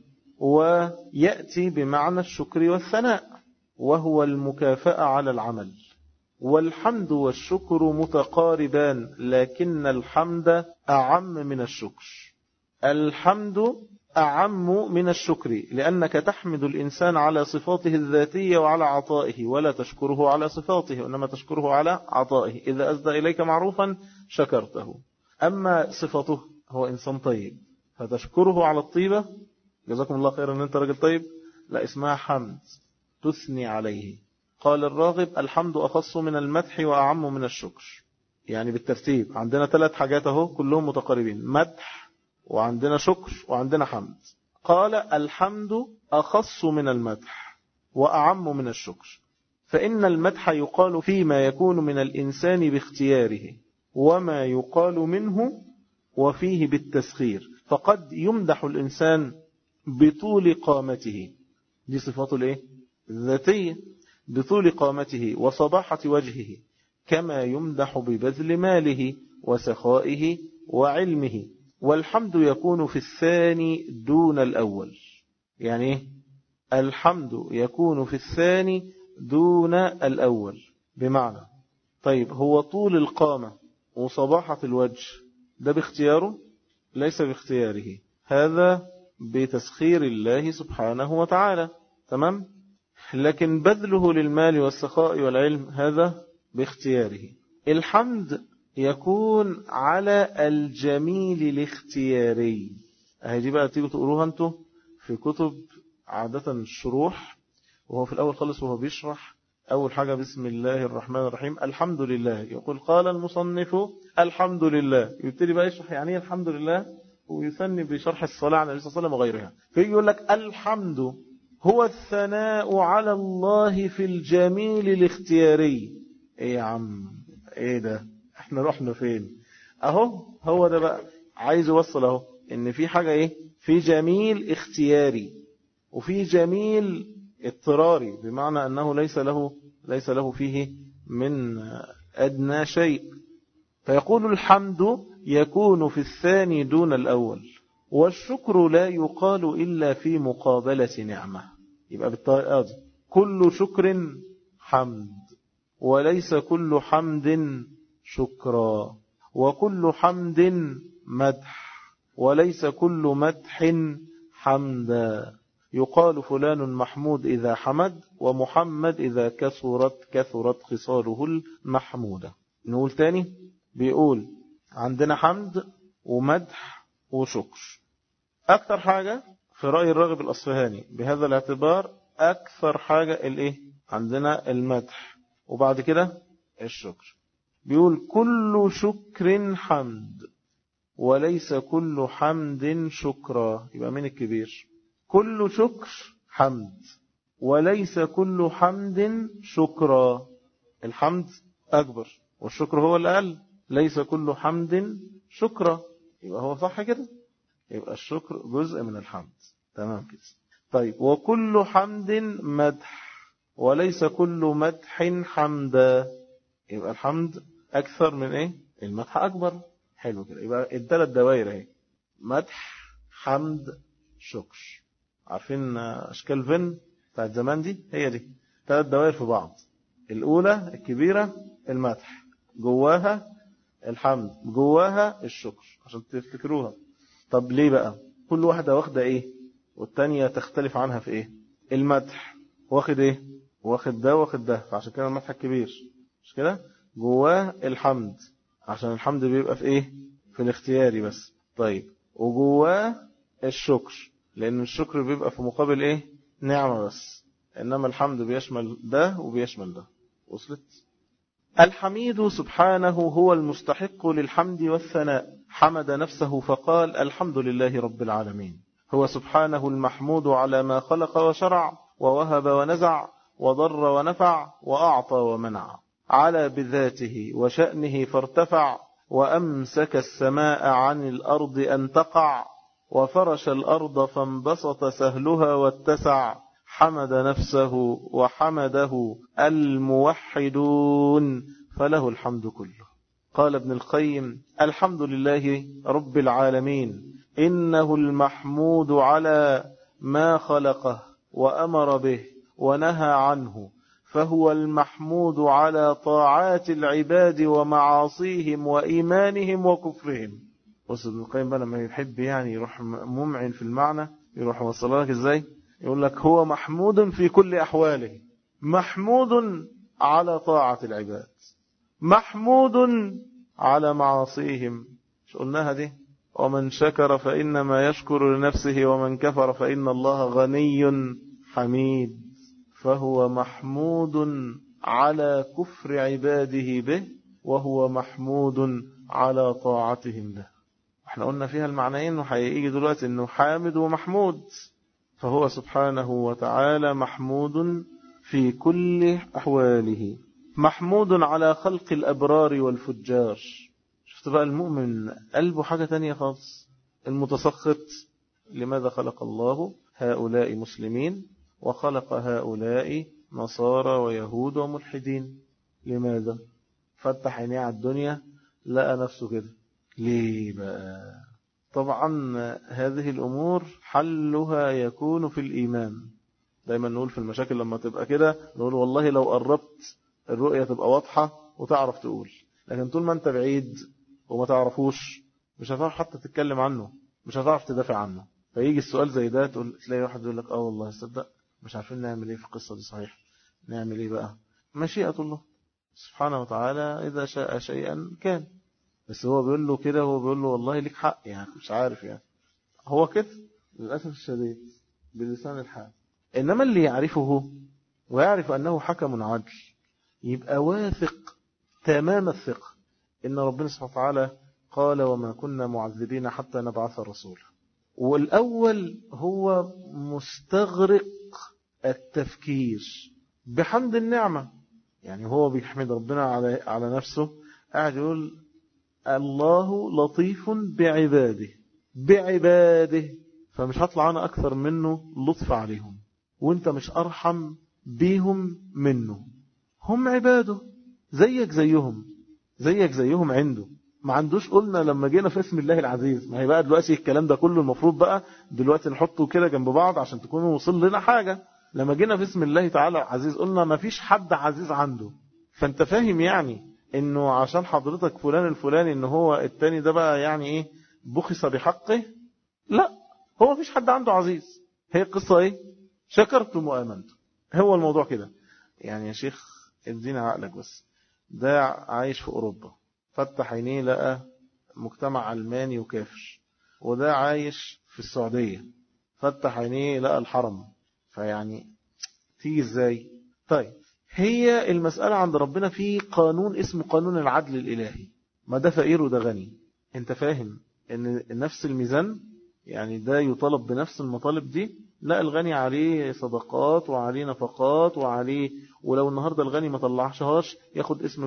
ويأتي بمعنى الشكر والثناء وهو المكافأة على العمل والحمد والشكر متقاربان لكن الحمد أعم من الشكر الحمد أعم من الشكر لأنك تحمد الإنسان على صفاته الذاتية وعلى عطائه ولا تشكره على صفاته وإنما تشكره على عطائه إذا أزدى إليك معروفا شكرته أما صفته هو إنسان طيب فتشكره على الطيبة جزاكم الله خيرا أن أنت راجل طيب لا اسمها حمد تثني عليه قال الراغب الحمد أخص من المدح وأعم من الشكر يعني بالترتيب عندنا ثلاث حاجات اهو كلهم متقاربين مدح وعندنا شكر وعندنا حمد قال الحمد أخص من المدح وأعم من الشكر فإن المدح يقال فيما يكون من الإنسان باختياره وما يقال منه وفيه بالتسخير فقد يمدح الإنسان بطول قامته دي صفاته الايه الذاتية بطول قامته وصباحة وجهه كما يمدح ببذل ماله وسخائه وعلمه والحمد يكون في الثاني دون الأول يعني الحمد يكون في الثاني دون الأول بمعنى طيب هو طول القامة وصباحة الوجه ده باختياره ليس باختياره هذا بتسخير الله سبحانه وتعالى تمام لكن بذله للمال والسخاء والعلم هذا باختياره الحمد يكون على الجميل الاختياري اهي دي بقى تيجوا تقروها انتوا في كتب عادة الشروح وهو في الأول خالص وهو بيشرح أول حاجة بسم الله الرحمن الرحيم الحمد لله يقول قال المصنف الحمد لله يبتدي بقى يشرح يعني الحمد لله ويثني بشرح الصلاة على النبي صلى الله عليه وسلم وغيرها فيجي يقول لك الحمد هو الثناء على الله في الجميل الاختياري ايه يا عم ايه ده احنا رحنا فين اهو هو ده بقى عايز يوصل اهو ان في حاجة ايه في جميل اختياري وفي جميل اضطراري بمعنى انه ليس له ليس له فيه من ادنى شيء فيقول الحمد يكون في الثاني دون الاول والشكر لا يقال إلا في مقابلة نعمة يبقى بالطريقة دي كل شكر حمد وليس كل حمد شكرا وكل حمد مدح وليس كل مدح حمدا يقال فلان محمود إذا حمد ومحمد إذا كثرت كثرت خصاله المحمودة نقول تاني بيقول عندنا حمد ومدح وشكر أكثر حاجة في رأي الراغب الأصفهاني بهذا الاعتبار أكثر حاجة الإيه؟ عندنا المدح وبعد كده الشكر بيقول كل شكر حمد وليس كل حمد شكرا يبقى مين الكبير كل شكر حمد وليس كل حمد شكرا الحمد أكبر والشكر هو الأقل ليس كل حمد شكرا يبقى هو صح كده يبقى الشكر جزء من الحمد تمام كده طيب وكل حمد مدح وليس كل مدح حمدا يبقى الحمد أكثر من إيه المدح أكبر حلو كده يبقى الثلاث دوائر اهي مدح حمد شكر عارفين أشكال فن بتاعت زمان دي هي دي ثلاث دوائر في بعض الأولى الكبيرة المدح جواها الحمد جواها الشكر عشان تفتكروها طب ليه بقى كل واحدة واخدة ايه والتانية تختلف عنها في ايه المدح واخد ايه واخد ده واخد ده فعشان كده المدح الكبير مش كده جواه الحمد عشان الحمد بيبقى في ايه في الاختياري بس طيب وجواه الشكر لان الشكر بيبقى في مقابل ايه نعمة بس انما الحمد بيشمل ده وبيشمل ده وصلت الحميد سبحانه هو المستحق للحمد والثناء حمد نفسه فقال الحمد لله رب العالمين هو سبحانه المحمود على ما خلق وشرع ووهب ونزع وضر ونفع وأعطى ومنع على بذاته وشأنه فارتفع وأمسك السماء عن الأرض أن تقع وفرش الأرض فانبسط سهلها واتسع حمد نفسه وحمده الموحدون فله الحمد كله قال ابن القيم الحمد لله رب العالمين إنه المحمود على ما خلقه وأمر به ونهى عنه فهو المحمود على طاعات العباد ومعاصيهم وإيمانهم وكفرهم بص ابن القيم بقى لما يحب يعني يروح ممعن في المعنى يروح وصل لك ازاي يقول لك هو محمود في كل أحواله محمود على طاعة العباد محمود على معاصيهم مش قلناها دي ومن شكر فإنما يشكر لنفسه ومن كفر فإن الله غني حميد فهو محمود على كفر عباده به وهو محمود على طاعتهم له احنا قلنا فيها المعنيين وهيجي دلوقتي انه حامد ومحمود فهو سبحانه وتعالى محمود في كل أحواله محمود على خلق الأبرار والفجار شفت بقى المؤمن قلبه حاجة تانية خالص المتسخط لماذا خلق الله هؤلاء مسلمين وخلق هؤلاء نصارى ويهود وملحدين لماذا فتح عينيه على الدنيا لقى نفسه كده ليه بقى طبعا هذه الأمور حلها يكون في الإيمان دايما نقول في المشاكل لما تبقى كده نقول والله لو قربت الرؤية تبقى واضحة وتعرف تقول لكن طول ما انت بعيد وما تعرفوش مش هتعرف حتى تتكلم عنه مش هتعرف تدافع عنه فيجي السؤال زي ده تقول تلاقي واحد يقول لك اه والله صدق مش عارفين نعمل ايه في القصة دي صحيح نعمل ايه بقى مشيئة الله سبحانه وتعالى إذا شاء شيئا كان بس هو بيقول له كده هو بيقول له والله ليك حق يعني مش عارف يعني هو كده للأسف الشديد بلسان الحال إنما اللي يعرفه ويعرف أنه حكم عدل يبقى واثق تمام الثقة إن ربنا سبحانه وتعالى قال وما كنا معذبين حتى نبعث رسولا والأول هو مستغرق التفكير بحمد النعمة يعني هو بيحمد ربنا على على نفسه قاعد يقول الله لطيف بعباده بعباده فمش هطلع أنا أكثر منه لطف عليهم وانت مش أرحم بيهم منه هم عباده زيك زيهم زيك زيهم عنده ما عندوش قلنا لما جينا في اسم الله العزيز ما هي بقى دلوقتي الكلام ده كله المفروض بقى دلوقتي نحطه كده جنب بعض عشان تكونوا وصل لنا حاجة لما جينا في اسم الله تعالى عزيز قلنا ما فيش حد عزيز عنده فانت فاهم يعني انه عشان حضرتك فلان الفلاني ان هو التاني ده بقى يعني ايه بخص بحقه لا هو مفيش حد عنده عزيز هي القصة ايه شكرتم وامنتم هو الموضوع كده يعني يا شيخ ادينا عقلك بس ده عايش في اوروبا فتح عينيه لقى مجتمع علماني وكافر وده عايش في السعودية فتح عينيه لقى الحرم فيعني تيجي ازاي طيب هي المسألة عند ربنا في قانون اسمه قانون العدل الإلهي ما ده فقير وده غني انت فاهم ان نفس الميزان يعني ده يطالب بنفس المطالب دي لا الغني عليه صدقات وعليه نفقات وعليه ولو النهاردة الغني ما طلعشهاش ياخد اسم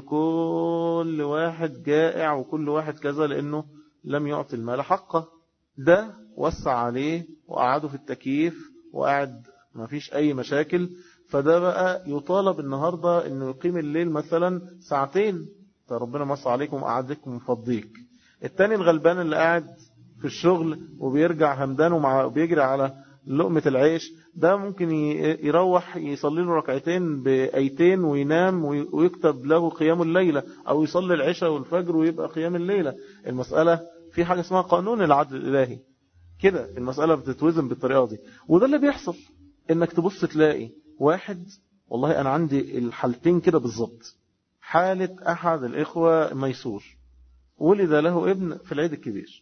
كل واحد جائع وكل واحد كذا لأنه لم يعطي المال حقه ده وسع عليه وقعده في التكييف وقعد ما فيش أي مشاكل فده بقى يطالب النهاردة انه يقيم الليل مثلا ساعتين فربنا مصر عليكم وقعدكم وفضيك التاني الغلبان اللي قاعد في الشغل وبيرجع همدان وبيجري على لقمة العيش ده ممكن يروح يصلي له ركعتين بأيتين وينام ويكتب له قيام الليلة أو يصلي العشاء والفجر ويبقى قيام الليلة المسألة في حاجة اسمها قانون العدل الإلهي كده المسألة بتتوزن بالطريقة دي وده اللي بيحصل انك تبص تلاقي واحد والله أنا عندي الحالتين كده بالظبط حالة أحد الإخوة ميسور ولد له ابن في العيد الكبير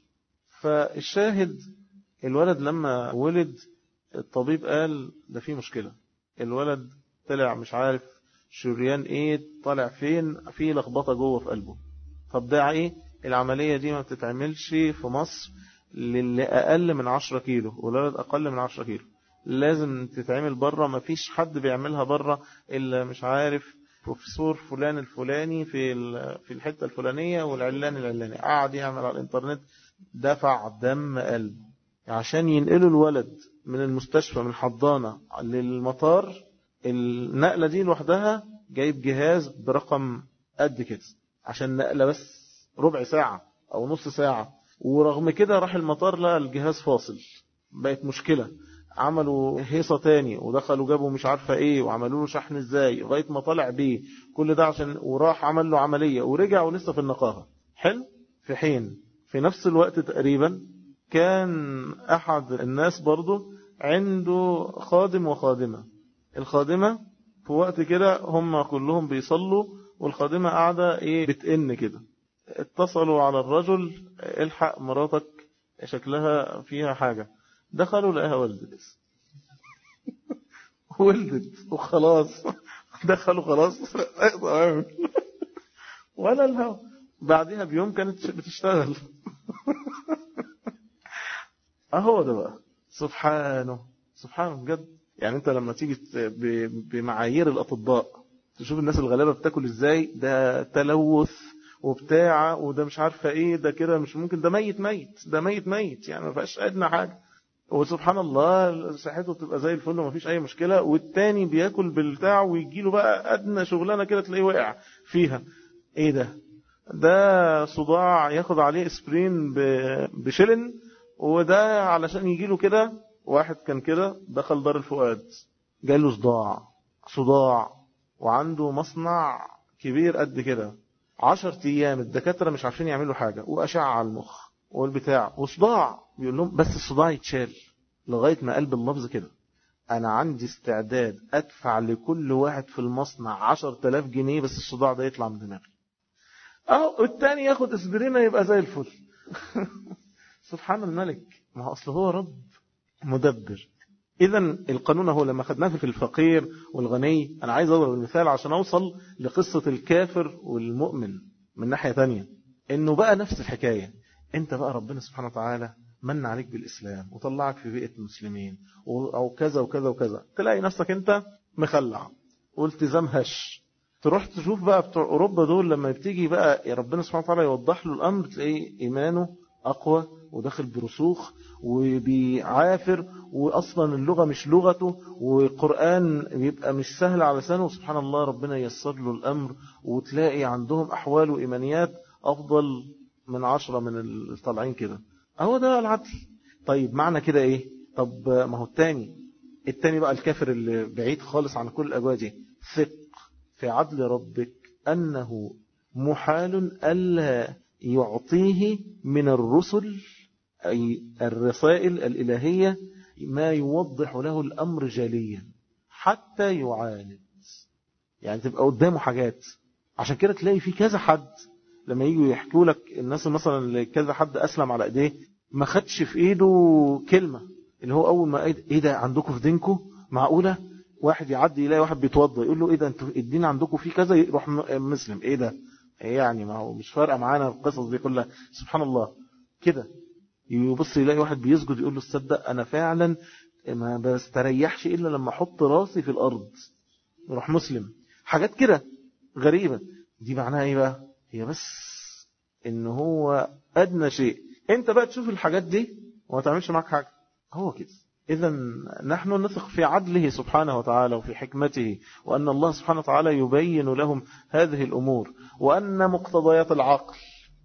فالشاهد الولد لما ولد الطبيب قال ده فيه مشكلة الولد طلع مش عارف شريان ايه طالع فين في لخبطة جوه في قلبه طب ده ايه العملية دي ما بتتعملش في مصر للي أقل من 10 كيلو والولد أقل من 10 كيلو لازم تتعمل بره ما فيش حد بيعملها بره إلا مش عارف بروفيسور فلان الفلاني في في الحتة الفلانية والعلان العلاني قاعد يعمل على الانترنت دفع دم قلب عشان ينقلوا الولد من المستشفى من الحضانة للمطار النقلة دي لوحدها جايب جهاز برقم قد كده عشان نقلة بس ربع ساعة أو نص ساعة ورغم كده راح المطار لقى الجهاز فاصل بقت مشكلة عملوا هيصة تاني ودخلوا جابوا مش عارفة ايه وعملوا له شحن ازاي لغاية ما طلع بيه كل ده عشان وراح عمل له عملية ورجع ولسه في النقاهة حلو في حين في نفس الوقت تقريبا كان أحد الناس برضو عنده خادم وخادمة الخادمة في وقت كده هم كلهم بيصلوا والخادمة قاعدة ايه بتئن كده اتصلوا على الرجل الحق مراتك شكلها فيها حاجة دخلوا لقاها ولدت ولدت وخلاص دخلوا خلاص ولا الهوا بعدها بيوم كانت بتشتغل اهو ده بقى سبحانه سبحانه بجد يعني انت لما تيجي بمعايير الاطباء تشوف الناس الغلابة بتاكل ازاي ده تلوث وبتاع وده مش عارفة ايه ده كده مش ممكن ده ميت ميت ده ميت ميت يعني ما فيهاش ادنى حاجة وسبحان الله صحته تبقى زي الفل وما فيش اي مشكلة والتاني بياكل بالبتاع ويجي له بقى ادنى شغلانة كده تلاقيه وقع فيها ايه ده ده صداع ياخد عليه اسبرين بشلن وده علشان يجي له كده واحد كان كده دخل دار الفؤاد جاله صداع صداع وعنده مصنع كبير قد كده عشر ايام الدكاترة مش عارفين يعملوا حاجة واشعة على المخ والبتاع وصداع بيقول لهم بس الصداع يتشال لغاية ما قلب اللفظ كده انا عندي استعداد ادفع لكل واحد في المصنع عشر تلاف جنيه بس الصداع ده يطلع من دماغي اهو التاني ياخد اسبرينة يبقى زي الفل سبحان الملك ما اصل هو رب مدبر اذا القانون هو لما خدناه في الفقير والغني انا عايز اضرب المثال عشان اوصل لقصة الكافر والمؤمن من ناحية تانية انه بقى نفس الحكاية انت بقى ربنا سبحانه وتعالى من عليك بالإسلام وطلعك في بيئة المسلمين أو كذا وكذا وكذا تلاقي نفسك انت مخلع والتزام هش تروح تشوف بقى بتوع أوروبا دول لما بتيجي بقى يا ربنا سبحانه وتعالى يوضح له الأمر تلاقيه إيمانه أقوى وداخل برسوخ وبيعافر وأصلا اللغة مش لغته والقرآن بيبقى مش سهل على لسانه سبحان الله ربنا ييسر له الأمر وتلاقي عندهم أحوال وإيمانيات أفضل من عشرة من الطالعين كده أهو ده العدل طيب معنى كده إيه طب ما هو التاني التاني بقى الكافر اللي بعيد خالص عن كل الأجواء دي ثق في عدل ربك أنه محال ألا يعطيه من الرسل أي الرسائل الإلهية ما يوضح له الأمر جليا حتى يعاند يعني تبقى قدامه حاجات عشان كده تلاقي في كذا حد لما يجوا يحكوا لك الناس مثلا اللي كذا حد أسلم على ايديه ما خدش في ايده كلمة اللي هو أول ما ايه ده عندكم في دينكم معقولة واحد يعدي يلاقي واحد بيتوضى يقول له ايه ده انتوا الدين عندكم فيه كذا يروح مسلم ايه ده إيه يعني ما هو مش فارقه معانا القصص دي كلها سبحان الله كده يبص يلاقي واحد بيسجد يقول له تصدق انا فعلا ما بستريحش الا لما احط راسي في الارض يروح مسلم حاجات كده غريبه دي معناها ايه بقى هي بس ان هو ادنى شيء انت بقى تشوف الحاجات دي وما تعملش معاك حاجه هو كده إذا نحن نثق في عدله سبحانه وتعالى وفي حكمته وأن الله سبحانه وتعالى يبين لهم هذه الأمور وأن مقتضيات العقل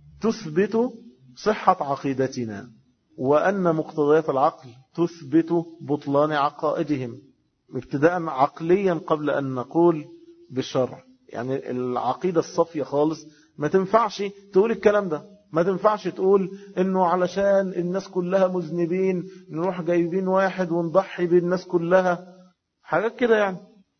تثبت صحة عقيدتنا وأن مقتضيات العقل تثبت بطلان عقائدهم ابتداء عقليا قبل أن نقول بالشرع يعني العقيدة الصفية خالص ما تنفعش تقول الكلام ده ما تنفعش تقول انه علشان الناس كلها مذنبين نروح جايبين واحد ونضحي بالناس كلها حاجات كده يعني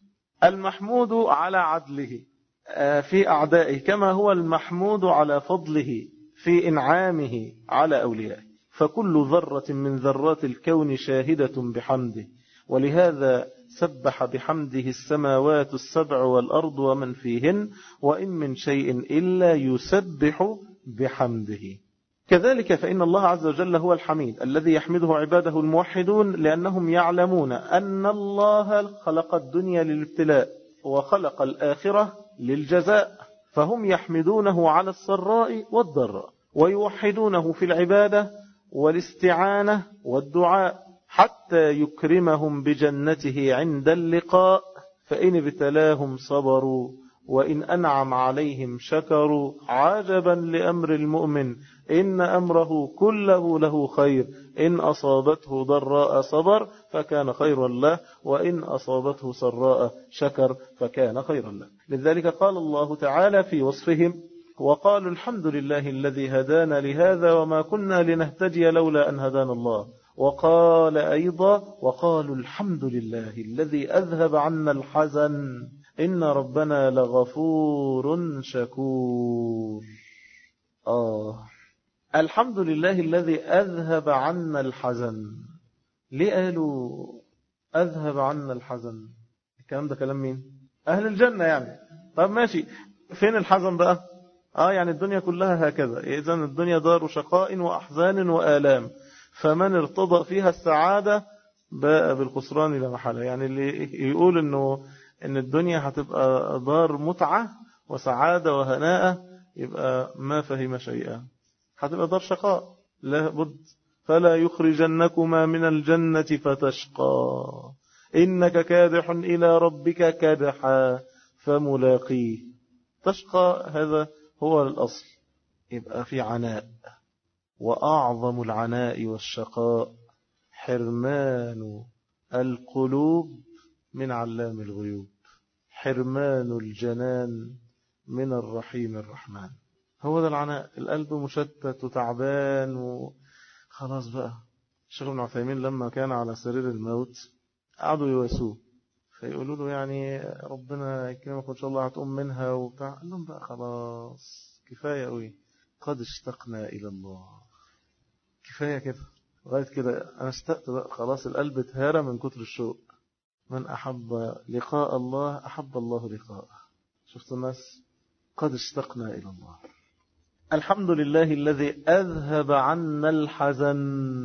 المحمود على عدله في أعدائه كما هو المحمود على فضله في إنعامه على أوليائه فكل ذرة من ذرات الكون شاهدة بحمده ولهذا سبح بحمده السماوات السبع والأرض ومن فيهن وإن من شيء إلا يسبح بحمده كذلك فإن الله عز وجل هو الحميد الذي يحمده عباده الموحدون لأنهم يعلمون أن الله خلق الدنيا للابتلاء وخلق الآخرة للجزاء فهم يحمدونه على السراء والضراء ويوحدونه في العبادة والاستعانة والدعاء حتى يكرمهم بجنته عند اللقاء فإن ابتلاهم صبروا وإن أنعم عليهم شكروا عجبا لأمر المؤمن إن أمره كله له خير إن أصابته ضراء صبر فكان خيرا له وإن أصابته سراء شكر فكان خيرا له لذلك قال الله تعالى في وصفهم وقالوا الحمد لله الذي هدانا لهذا وما كنا لنهتدي لولا أن هدانا الله وقال أيضا وقالوا الحمد لله الذي أذهب عنا الحزن إن ربنا لغفور شكور آه الحمد لله الذي أذهب عنا الحزن ليه قالوا أذهب عنا الحزن الكلام ده كلام مين أهل الجنة يعني طب ماشي فين الحزن بقى آه يعني الدنيا كلها هكذا إذا الدنيا دار شقاء وأحزان وآلام فمن ارتضى فيها السعادة باء بالخسران لا محالة يعني اللي يقول انه ان الدنيا هتبقى دار متعة وسعادة وهناء يبقى ما فهم شيئا هتبقى دار شقاء لا بد فلا يخرجنكما من الجنة فتشقى إنك كادح إلى ربك كدحا فملاقيه تشقى هذا هو الأصل يبقى في عناء وأعظم العناء والشقاء حرمان القلوب من علام الغيوب حرمان الجنان من الرحيم الرحمن هو ده العناء القلب مشتت وتعبان وخلاص بقى الشيخ ابن عثيمين لما كان على سرير الموت قعدوا يواسوه فيقولوا له يعني ربنا يكرمك وان شاء الله هتقوم منها وبتاع قال لهم بقى خلاص كفايه قوي قد اشتقنا الى الله كفايه كده لغايه كده انا اشتقت بقى خلاص القلب اتهرى من كتر الشوق من احب لقاء الله احب الله لقاءه شفت الناس قد اشتقنا الى الله الحمد لله الذي اذهب عنا الحزن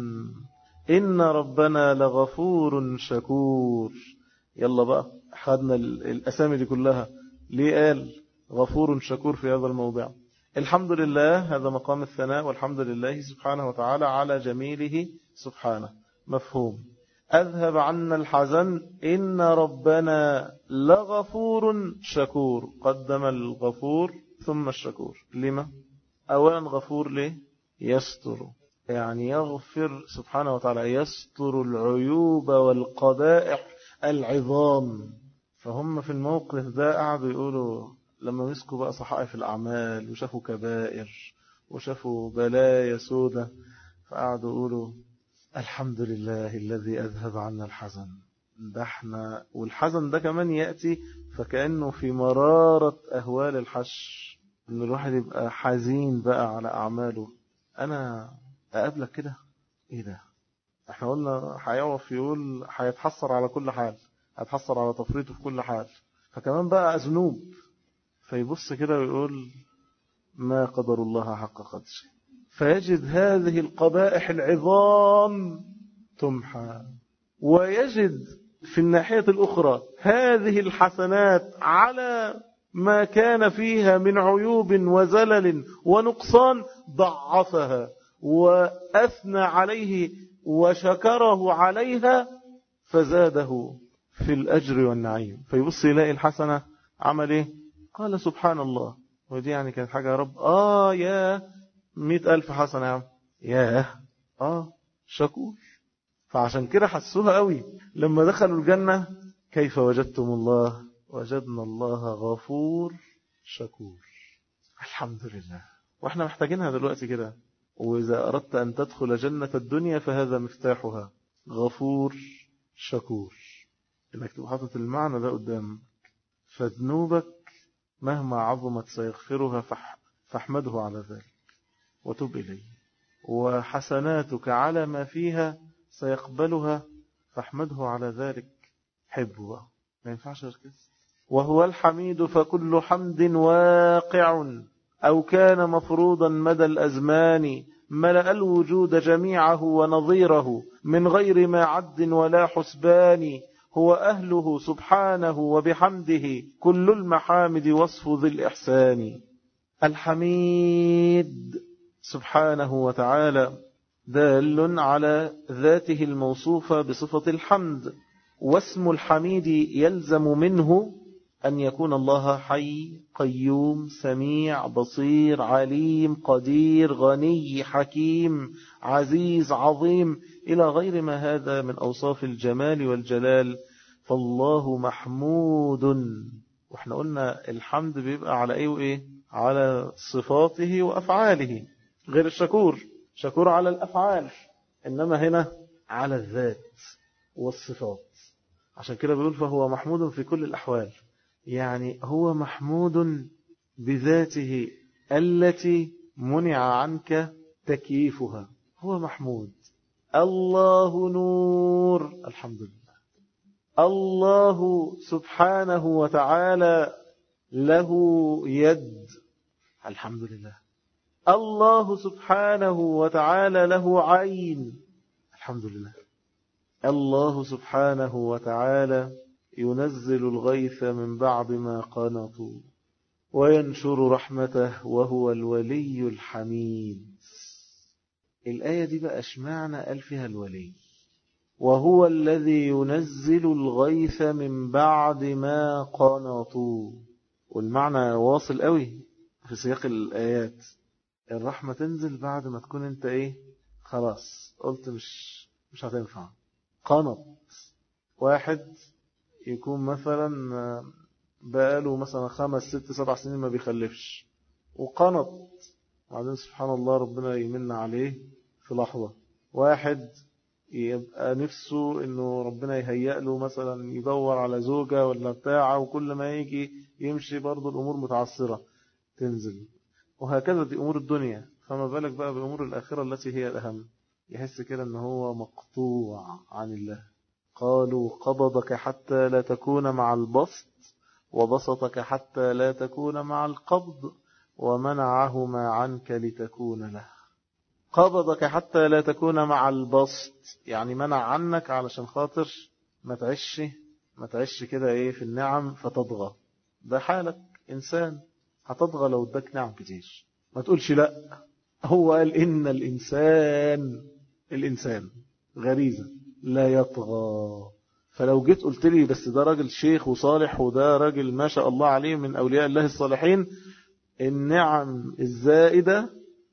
ان ربنا لغفور شكور يلا بقى خدنا الاسامي دي كلها ليه قال غفور شكور في هذا الموضع الحمد لله هذا مقام الثناء والحمد لله سبحانه وتعالى على جميله سبحانه مفهوم أذهب عنا الحزن إن ربنا لغفور شكور قدم الغفور ثم الشكور لما؟ أولا غفور ليه؟ يستر يعني يغفر سبحانه وتعالى يستر العيوب والقبائح العظام فهم في الموقف ده قعدوا يقولوا لما مسكوا بقى صحائف الأعمال وشافوا كبائر وشافوا بلايا سودة فقعدوا يقولوا الحمد لله الذي أذهب عنا الحزن ده احنا والحزن ده كمان يأتي فكأنه في مرارة أهوال الحش إن الواحد يبقى حزين بقى على أعماله أنا أقابلك كده إيه ده احنا قلنا هيقف يقول هيتحسر على كل حال هتحصل على تفريطه في كل حال فكمان بقى ذنوب فيبص كده ويقول ما قدر الله حق قدره فيجد هذه القبائح العظام تمحى ويجد في الناحية الأخرى هذه الحسنات على ما كان فيها من عيوب وزلل ونقصان ضعفها وأثنى عليه وشكره عليها فزاده في الأجر والنعيم فيبص يلاقي الحسنة عمل إيه قال سبحان الله ودي يعني كانت حاجة يا رب آه يا مئة ألف حسنة يا عم ياه آه شكور فعشان كده حسوها قوي لما دخلوا الجنة كيف وجدتم الله وجدنا الله غفور شكور الحمد لله واحنا محتاجينها دلوقتي كده وإذا أردت أن تدخل جنة الدنيا فهذا مفتاحها غفور شكور إنك تبقى حاطط المعنى ده قدامك فذنوبك مهما عظمت سيغفرها فاحمده على ذلك وتب إليه وحسناتك على ما فيها سيقبلها فاحمده على ذلك حبه بقى ما ينفعش كده وهو الحميد فكل حمد واقع أو كان مفروضا مدى الأزمان ملأ الوجود جميعه ونظيره من غير ما عد ولا حسبان هو أهله سبحانه وبحمده كل المحامد وصف ذي الإحسان الحميد سبحانه وتعالى دال على ذاته الموصوفة بصفة الحمد واسم الحميد يلزم منه أن يكون الله حي قيوم سميع بصير عليم قدير غني حكيم عزيز عظيم إلى غير ما هذا من أوصاف الجمال والجلال فالله محمود واحنا قلنا الحمد بيبقى على ايه وايه على صفاته وافعاله غير الشكور شكور على الافعال انما هنا على الذات والصفات عشان كده بيقول فهو محمود في كل الاحوال يعني هو محمود بذاته التي منع عنك تكييفها هو محمود الله نور الحمد لله الله سبحانه وتعالى له يد الحمد لله الله سبحانه وتعالى له عين الحمد لله الله سبحانه وتعالى ينزل الغيث من بعد ما قنطوا وينشر رحمته وهو الولي الحميد الآية دي بقى اشمعنى قال فيها الولي وهو الذي ينزل الغيث من بعد ما قنطوا والمعنى واصل قوي في سياق الآيات الرحمة تنزل بعد ما تكون انت ايه خلاص قلت مش مش هتنفع قنط واحد يكون مثلا بقاله مثلا خمس ست سبع سنين ما بيخلفش وقنط وبعدين سبحان الله ربنا يمن عليه في لحظة واحد يبقى نفسه انه ربنا يهيأ له مثلا يدور على زوجة ولا بتاعة وكل ما يجي يمشي برضه الامور متعثرة تنزل وهكذا دي امور الدنيا فما بالك بقى بامور الاخرة التي هي الاهم يحس كده ان هو مقطوع عن الله قالوا قبضك حتى لا تكون مع البسط وبسطك حتى لا تكون مع القبض ومنعهما عنك لتكون له قبضك حتى لا تكون مع البسط يعني منع عنك علشان خاطر ما تعيش ما تعيش كده ايه في النعم فتطغى ده حالك انسان هتطغى لو اداك نعم كتير ما تقولش لا هو قال ان الانسان الانسان غريزة لا يطغى فلو جيت قلت لي بس ده راجل شيخ وصالح وده راجل ما شاء الله عليه من أولياء الله الصالحين النعم الزائدة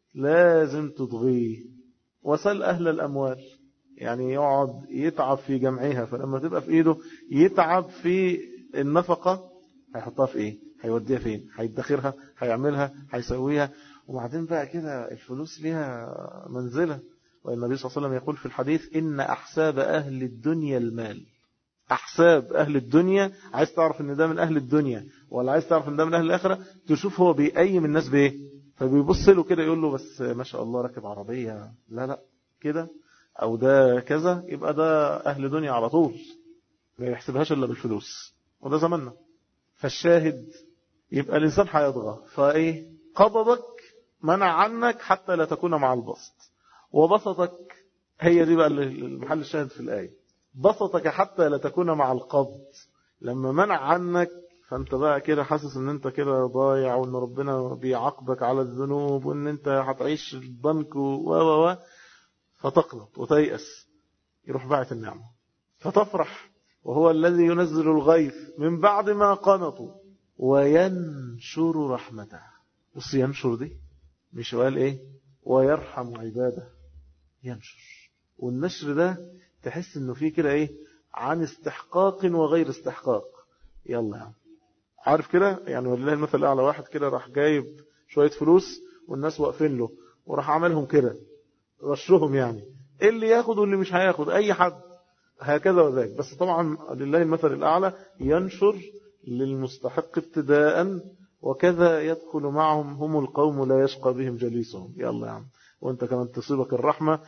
لازم تضغيه وسل أهل الأموال يعني يقعد يتعب في جمعها فلما تبقى في إيده يتعب في النفقة هيحطها في إيه هيوديها فين هيدخرها هيعملها هيسويها وبعدين بقى كده الفلوس ليها منزلة والنبي صلى الله عليه وسلم يقول في الحديث إن أحساب أهل الدنيا المال أحساب أهل الدنيا عايز تعرف إن ده من أهل الدنيا ولا عايز تعرف إن ده من أهل الآخرة تشوف هو بيقيم الناس بإيه فبيبص له كده يقول له بس ما شاء الله راكب عربية لا لا كده أو ده كذا يبقى ده أهل دنيا على طول ما يحسبهاش إلا بالفلوس وده زماننا فالشاهد يبقى الإنسان هيضغى فإيه قبضك منع عنك حتى لا تكون مع البسط وبسطك هي دي بقى المحل الشاهد في الآية بسطك حتى لا تكون مع القبض لما منع عنك فانت بقى كده حاسس ان انت كده ضايع وان ربنا بيعاقبك على الذنوب وان انت هتعيش البنك و و و فتقلط وتيأس يروح باعت النعمة فتفرح وهو الذي ينزل الغيث من بعد ما قنطوا وينشر رحمته بص ينشر دي مش قال ايه ويرحم عباده ينشر والنشر ده تحس انه فيه كده ايه عن استحقاق وغير استحقاق يلا يا عم عارف كده يعني ولله المثل الاعلى واحد كده راح جايب شوية فلوس والناس واقفين له وراح عملهم كده رشهم يعني ايه اللي ياخد واللي مش هياخد اي حد هكذا وذاك بس طبعا لله المثل الاعلى ينشر للمستحق ابتداء وكذا يدخل معهم هم القوم لا يشقى بهم جليسهم يلا يا عم وانت كمان تصيبك الرحمة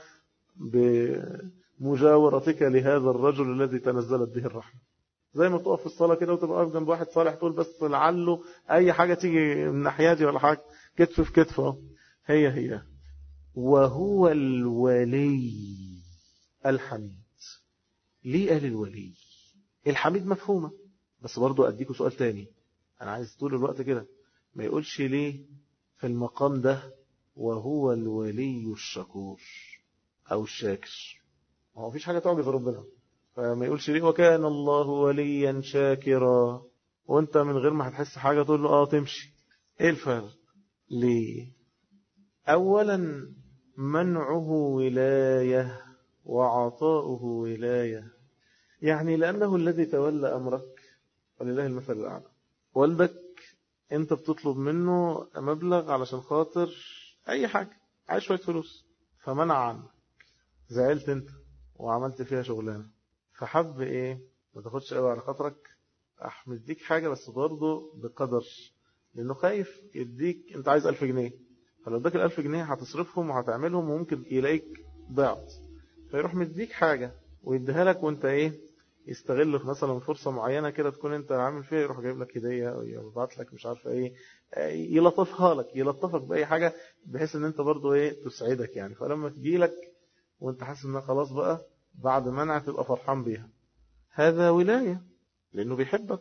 بمجاورتك لهذا الرجل الذي تنزلت به الرحمة زي ما تقف في الصلاة كده وتبقى واقف جنب واحد صالح تقول بس لعله أي حاجة تيجي من ناحيتي ولا حاجة كتف في كتفه هي هي وهو الولي الحميد ليه قال الولي الحميد مفهومة بس برضو أديكوا سؤال تاني أنا عايز طول الوقت كده ما يقولش ليه في المقام ده وهو الولي الشكور أو الشاكر ما هو فيش حاجة تعجز ربنا فما يقولش ليه وكان الله وليا شاكرا وانت من غير ما هتحس حاجة تقول له اه تمشي ايه الفرق ليه اولا منعه ولاية وعطاؤه ولاية يعني لأنه الذي تولى أمرك ولله المثل الأعلى والدك انت بتطلب منه مبلغ علشان خاطر اي حاجة عايز شوية فلوس فمنع عنك زعلت انت وعملت فيها شغلانة فحب ايه ما تاخدش قوي على خاطرك اح مديك حاجة بس برضه بقدر لانه خايف يديك انت عايز ألف جنيه فلو اداك الألف جنيه هتصرفهم وهتعملهم وممكن يلاقيك ضعت فيروح مديك حاجة ويديها لك وانت ايه يستغل مثلا فرصة معينة كده تكون انت عامل فيها يروح جايب لك هدية او يبعت لك مش عارفه ايه يلطفها لك يلطفك بأي حاجة بحيث ان انت برضو ايه تسعدك يعني فلما تجي لك وانت حاسس انها خلاص بقى بعد منع تبقى فرحان بيها هذا ولاية لانه بيحبك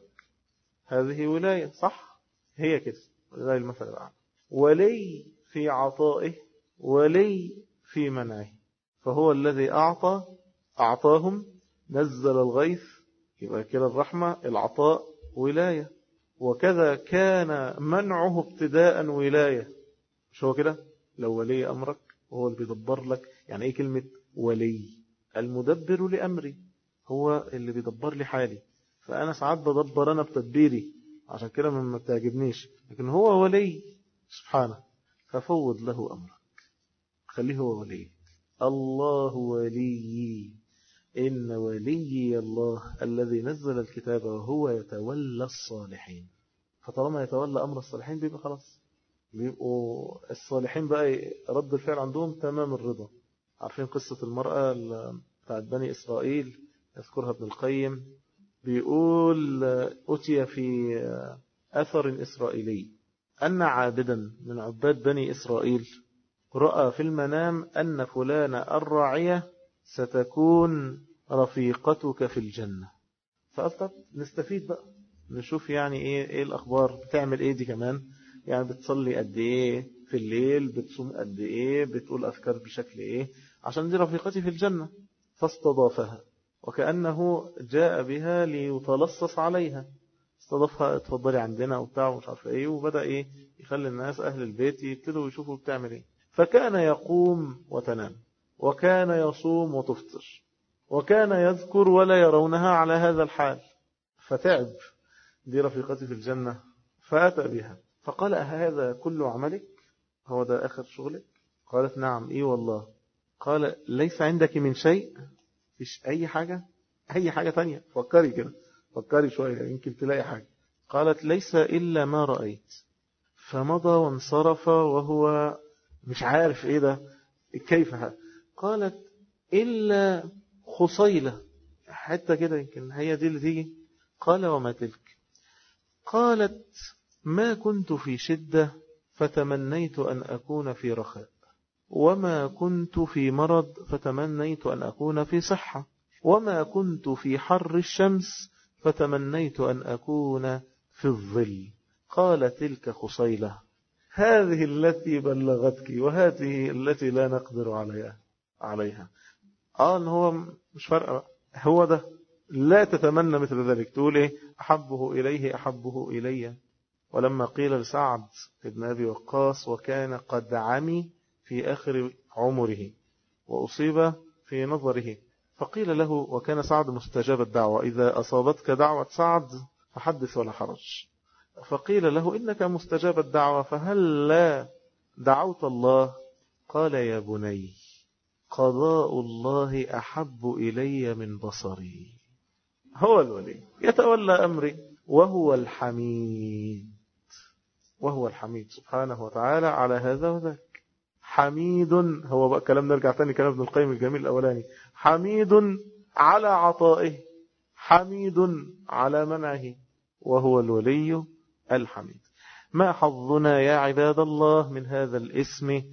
هذه ولاية صح هي كده ولله المثل الأعلى ولي في عطائه ولي في منعه فهو الذي أعطى أعطاهم نزل الغيث يبقى كده الرحمة العطاء ولاية وكذا كان منعه ابتداء ولاية مش هو كده لو ولي أمرك وهو اللي بيدبر لك يعني ايه كلمة ولي المدبر لأمري هو اللي بيدبر لي حالي فأنا ساعات بدبر أنا بتدبيري عشان كده ما بتعجبنيش لكن هو ولي سبحانه ففوض له أمرك خليه هو ولي الله ولي إن ولي الله الذي نزل الكتاب وهو يتولى الصالحين فطالما يتولى أمر الصالحين بيبقى خلاص بيبقوا الصالحين بقى رد الفعل عندهم تمام الرضا عارفين قصة المرأة بتاعت بني إسرائيل يذكرها ابن القيم بيقول أتي في أثر إسرائيلي أن عابدا من عباد بني إسرائيل رأى في المنام أن فلان الراعية ستكون رفيقتك في الجنة فقال طب نستفيد بقى نشوف يعني ايه ايه الاخبار بتعمل ايه دي كمان يعني بتصلي قد ايه في الليل بتصوم قد ايه بتقول اذكار بشكل ايه عشان دي رفيقتي في الجنة فاستضافها وكأنه جاء بها ليتلصص عليها استضافها اتفضلي عندنا وبتاع ومش عارف ايه وبدأ ايه يخلي الناس اهل البيت يبتدوا يشوفوا بتعمل ايه فكان يقوم وتنام وكان يصوم وتفطر وكان يذكر ولا يرونها على هذا الحال فتعب دي رفيقتي في الجنة فأتى بها فقال أهذا كل عملك هو ده آخر شغلك قالت نعم إيه والله قال ليس عندك من شيء فيش أي حاجة أي حاجة تانية فكري كده فكري شوية يمكن تلاقي حاجة قالت ليس إلا ما رأيت فمضى وانصرف وهو مش عارف إيه ده كيف هذا قالت إلا خصيلة حتة كده يمكن هي دي اللي تيجي قال وما تلك قالت ما كنت في شدة فتمنيت أن أكون في رخاء وما كنت في مرض فتمنيت أن أكون في صحة وما كنت في حر الشمس فتمنيت أن أكون في الظل قال تلك خصيلة هذه التي بلغتك وهذه التي لا نقدر عليها عليها قال هو مش فرق هو ده لا تتمنى مثل ذلك تقول ايه أحبه إليه أحبه إلي ولما قيل لسعد ابن أبي وقاص وكان قد عمي في آخر عمره وأصيب في نظره فقيل له وكان سعد مستجاب الدعوة إذا أصابتك دعوة سعد فحدث ولا حرج فقيل له إنك مستجاب الدعوة فهل لا دعوت الله قال يا بني قضاء الله أحب إلي من بصري هو الولي يتولى أمري وهو الحميد وهو الحميد سبحانه وتعالى على هذا وذاك حميد هو بقى كلام نرجع تاني كلام ابن القيم الجميل الأولاني حميد على عطائه حميد على منعه وهو الولي الحميد ما حظنا يا عباد الله من هذا الاسم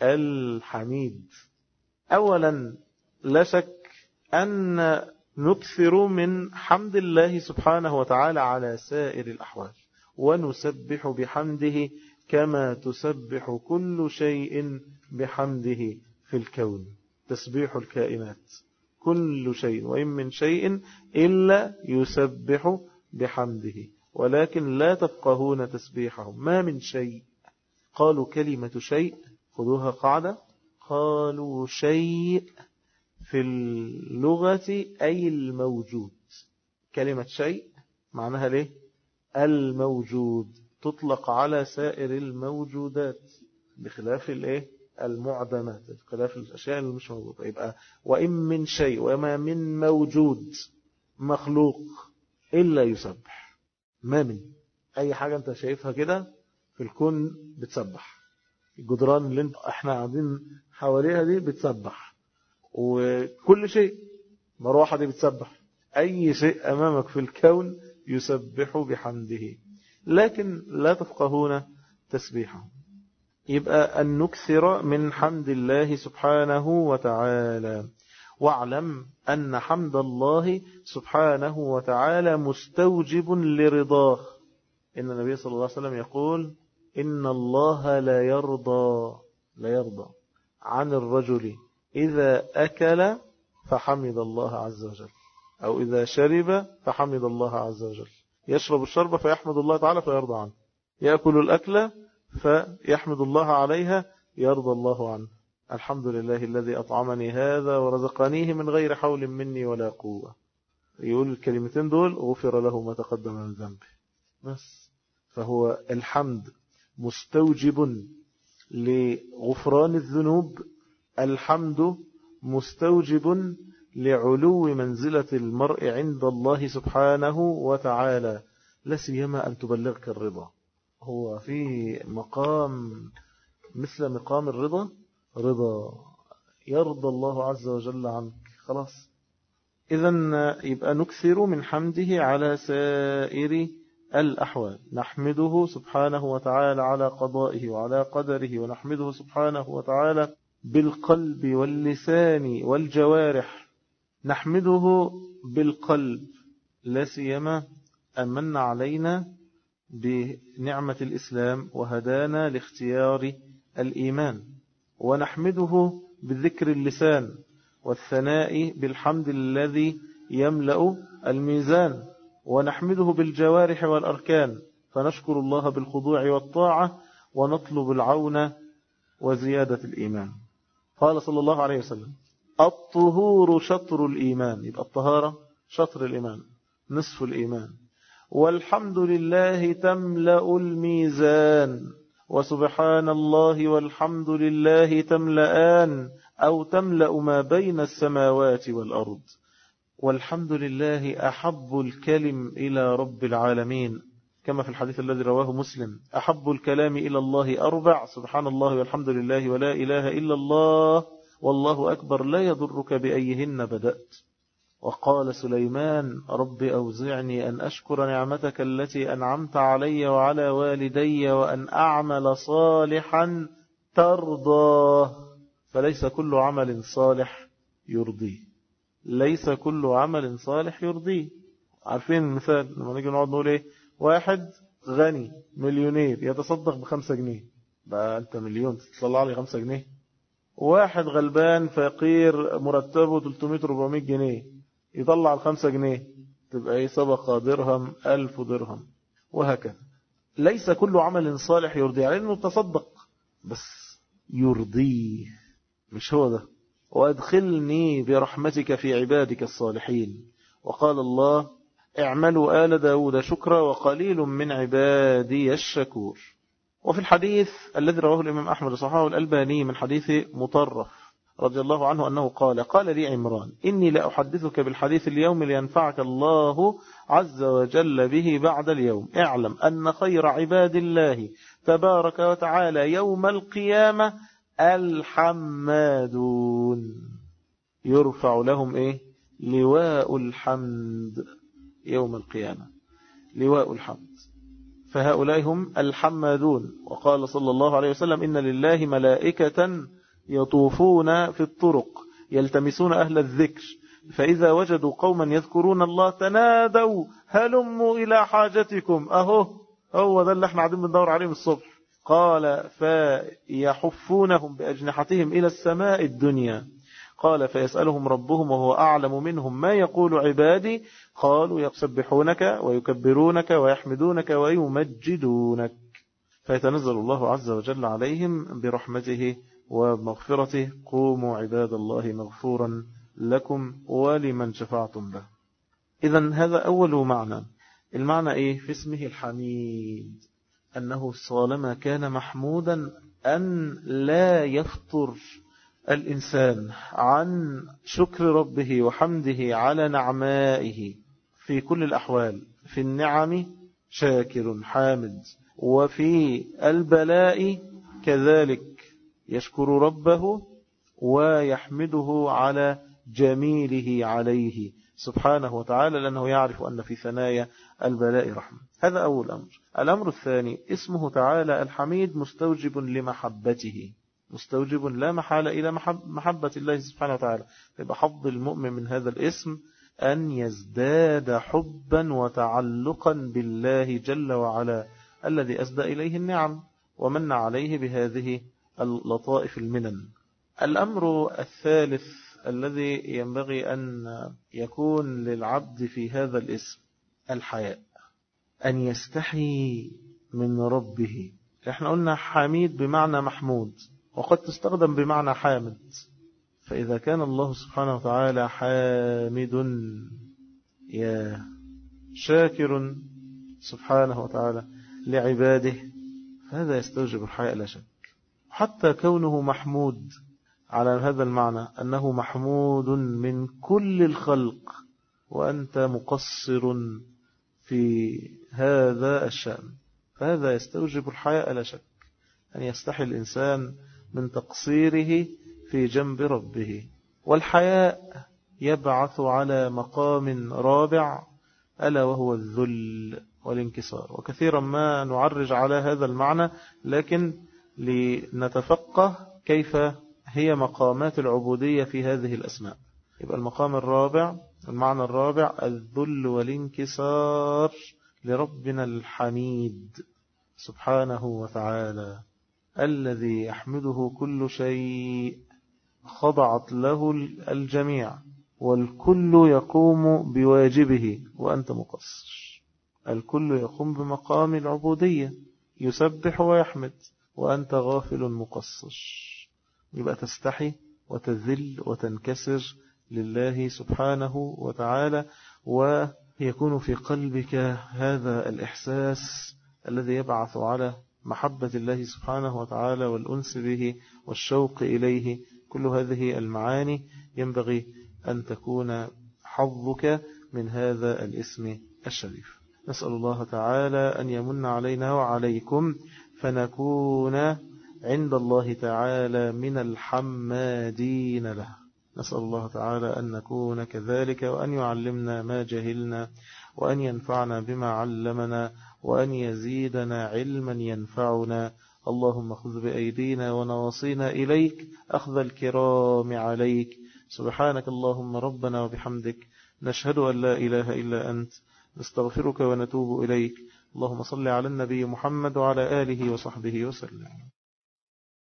الحميد أولا لا شك أن نكثر من حمد الله سبحانه وتعالى على سائر الأحوال ونسبح بحمده كما تسبح كل شيء بحمده في الكون تسبيح الكائنات كل شيء وإن من شيء إلا يسبح بحمده ولكن لا تفقهون تسبيحهم ما من شيء قالوا كلمة شيء خذوها قاعدة قالوا شيء في اللغة أي الموجود كلمة شيء معناها ليه الموجود تطلق على سائر الموجودات بخلاف الايه المعدمات بخلاف الاشياء اللي مش موجوده يبقى وان من شيء وما من موجود مخلوق الا يسبح ما من اي حاجه انت شايفها كده في الكون بتسبح الجدران اللي انت احنا قاعدين حواليها دي بتسبح وكل شيء مروحه دي بتسبح اي شيء امامك في الكون يسبح بحمده لكن لا تفقهون تسبيحه يبقى أن نكثر من حمد الله سبحانه وتعالى واعلم أن حمد الله سبحانه وتعالى مستوجب لرضاه إن النبي صلى الله عليه وسلم يقول إن الله لا يرضى لا يرضى عن الرجل إذا أكل فحمد الله عز وجل أو إذا شرب فحمد الله عز وجل يشرب الشرب فيحمد الله تعالى فيرضى عنه يأكل الأكل فيحمد الله عليها يرضى الله عنه الحمد لله الذي أطعمني هذا ورزقنيه من غير حول مني ولا قوة يقول الكلمتين دول غفر له ما تقدم من ذنبه بس فهو الحمد مستوجب لغفران الذنوب الحمد مستوجب لعلو منزلة المرء عند الله سبحانه وتعالى لا سيما أن تبلغك الرضا هو في مقام مثل مقام الرضا رضا يرضى الله عز وجل عنك خلاص إذا يبقى نكثر من حمده على سائر الأحوال نحمده سبحانه وتعالى على قضائه وعلى قدره ونحمده سبحانه وتعالى بالقلب واللسان والجوارح نحمده بالقلب لا سيما أمن علينا بنعمة الإسلام وهدانا لاختيار الإيمان ونحمده بذكر اللسان والثناء بالحمد الذي يملأ الميزان ونحمده بالجوارح والأركان فنشكر الله بالخضوع والطاعة ونطلب العون وزيادة الإيمان قال صلى الله عليه وسلم الطهور شطر الإيمان يبقى الطهارة شطر الإيمان نصف الإيمان والحمد لله تملأ الميزان وسبحان الله والحمد لله تملأان أو تملأ ما بين السماوات والأرض والحمد لله أحب الكلم إلى رب العالمين كما في الحديث الذي رواه مسلم أحب الكلام إلى الله أربع سبحان الله والحمد لله ولا إله إلا الله والله أكبر لا يضرك بأيهن بدأت وقال سليمان رب أوزعني أن أشكر نعمتك التي أنعمت علي وعلى والدي وأن أعمل صالحا ترضى فليس كل عمل صالح يرضيه ليس كل عمل صالح يرضيه عارفين المثال لما نيجي نقعد نقول ايه واحد غني مليونير يتصدق بخمسة جنيه بقى انت مليون تطلع لي خمسة جنيه واحد غلبان فقير مرتبه 300-400 جنيه يطلع الخمسة جنيه تبقى ايه صدقة درهم ألف درهم وهكذا ليس كل عمل صالح يرضيه لأنه تصدق بس يرضيه مش هو ده وأدخلني برحمتك في عبادك الصالحين وقال الله اعملوا آل داود شكرا وقليل من عبادي الشكور وفي الحديث الذي رواه الإمام أحمد صحاه الألباني من حديث مطرف رضي الله عنه أنه قال قال لي عمران إني لأحدثك بالحديث اليوم لينفعك الله عز وجل به بعد اليوم اعلم أن خير عباد الله تبارك وتعالى يوم القيامة الحمادون يرفع لهم إيه لواء الحمد يوم القيامة لواء الحمد فهؤلاء هم الحمادون وقال صلى الله عليه وسلم إن لله ملائكة يطوفون في الطرق يلتمسون أهل الذكر فإذا وجدوا قوما يذكرون الله تنادوا هلموا إلى حاجتكم أهو هو ده اللي احنا قاعدين بندور عليه من الصبح قال فيحفونهم بأجنحتهم إلى السماء الدنيا قال فيسألهم ربهم وهو أعلم منهم ما يقول عبادي قالوا يسبحونك ويكبرونك ويحمدونك ويمجدونك فيتنزل الله عز وجل عليهم برحمته ومغفرته قوموا عباد الله مغفورا لكم ولمن شفعتم به إذا هذا أول معنى المعنى إيه في اسمه الحميد أنه طالما كان محمودا أن لا يفطر الإنسان عن شكر ربه وحمده على نعمائه في كل الأحوال في النعم شاكر حامد وفي البلاء كذلك يشكر ربه ويحمده على جميله عليه سبحانه وتعالى لأنه يعرف أن في ثنايا البلاء رحمة هذا أول أمر الأمر الثاني اسمه تعالى الحميد مستوجب لمحبته مستوجب لا محالة إلى محبة الله سبحانه وتعالى يبقى حظ المؤمن من هذا الاسم أن يزداد حبا وتعلقا بالله جل وعلا الذي أسدى إليه النعم ومن عليه بهذه اللطائف المنن الأمر الثالث الذي ينبغي أن يكون للعبد في هذا الاسم الحياء أن يستحي من ربه احنا قلنا حميد بمعنى محمود وقد تستخدم بمعنى حامد فإذا كان الله سبحانه وتعالى حامد يا شاكر سبحانه وتعالى لعباده هذا يستوجب الحياء لا شك حتى كونه محمود على هذا المعنى أنه محمود من كل الخلق وأنت مقصر في هذا الشأن فهذا يستوجب الحياء لا شك أن يستحي الإنسان من تقصيره في جنب ربه والحياء يبعث على مقام رابع ألا وهو الذل والانكسار وكثيرا ما نعرج على هذا المعنى لكن لنتفقه كيف هي مقامات العبودية في هذه الأسماء يبقى المقام الرابع المعنى الرابع الذل والانكسار لربنا الحميد سبحانه وتعالى الذي يحمده كل شيء خضعت له الجميع والكل يقوم بواجبه وأنت مقصر الكل يقوم بمقام العبودية يسبح ويحمد وأنت غافل مقصر يبقى تستحي وتذل وتنكسر لله سبحانه وتعالى ويكون في قلبك هذا الإحساس الذي يبعث على محبة الله سبحانه وتعالى والأنس به والشوق إليه كل هذه المعاني ينبغي أن تكون حظك من هذا الاسم الشريف نسأل الله تعالى أن يمن علينا وعليكم فنكون عند الله تعالى من الحمادين له نسأل الله تعالى أن نكون كذلك وأن يعلمنا ما جهلنا وأن ينفعنا بما علمنا وأن يزيدنا علما ينفعنا اللهم خذ بأيدينا ونواصينا إليك أخذ الكرام عليك سبحانك اللهم ربنا وبحمدك نشهد أن لا إله إلا أنت نستغفرك ونتوب إليك اللهم صل على النبي محمد وعلى آله وصحبه وسلم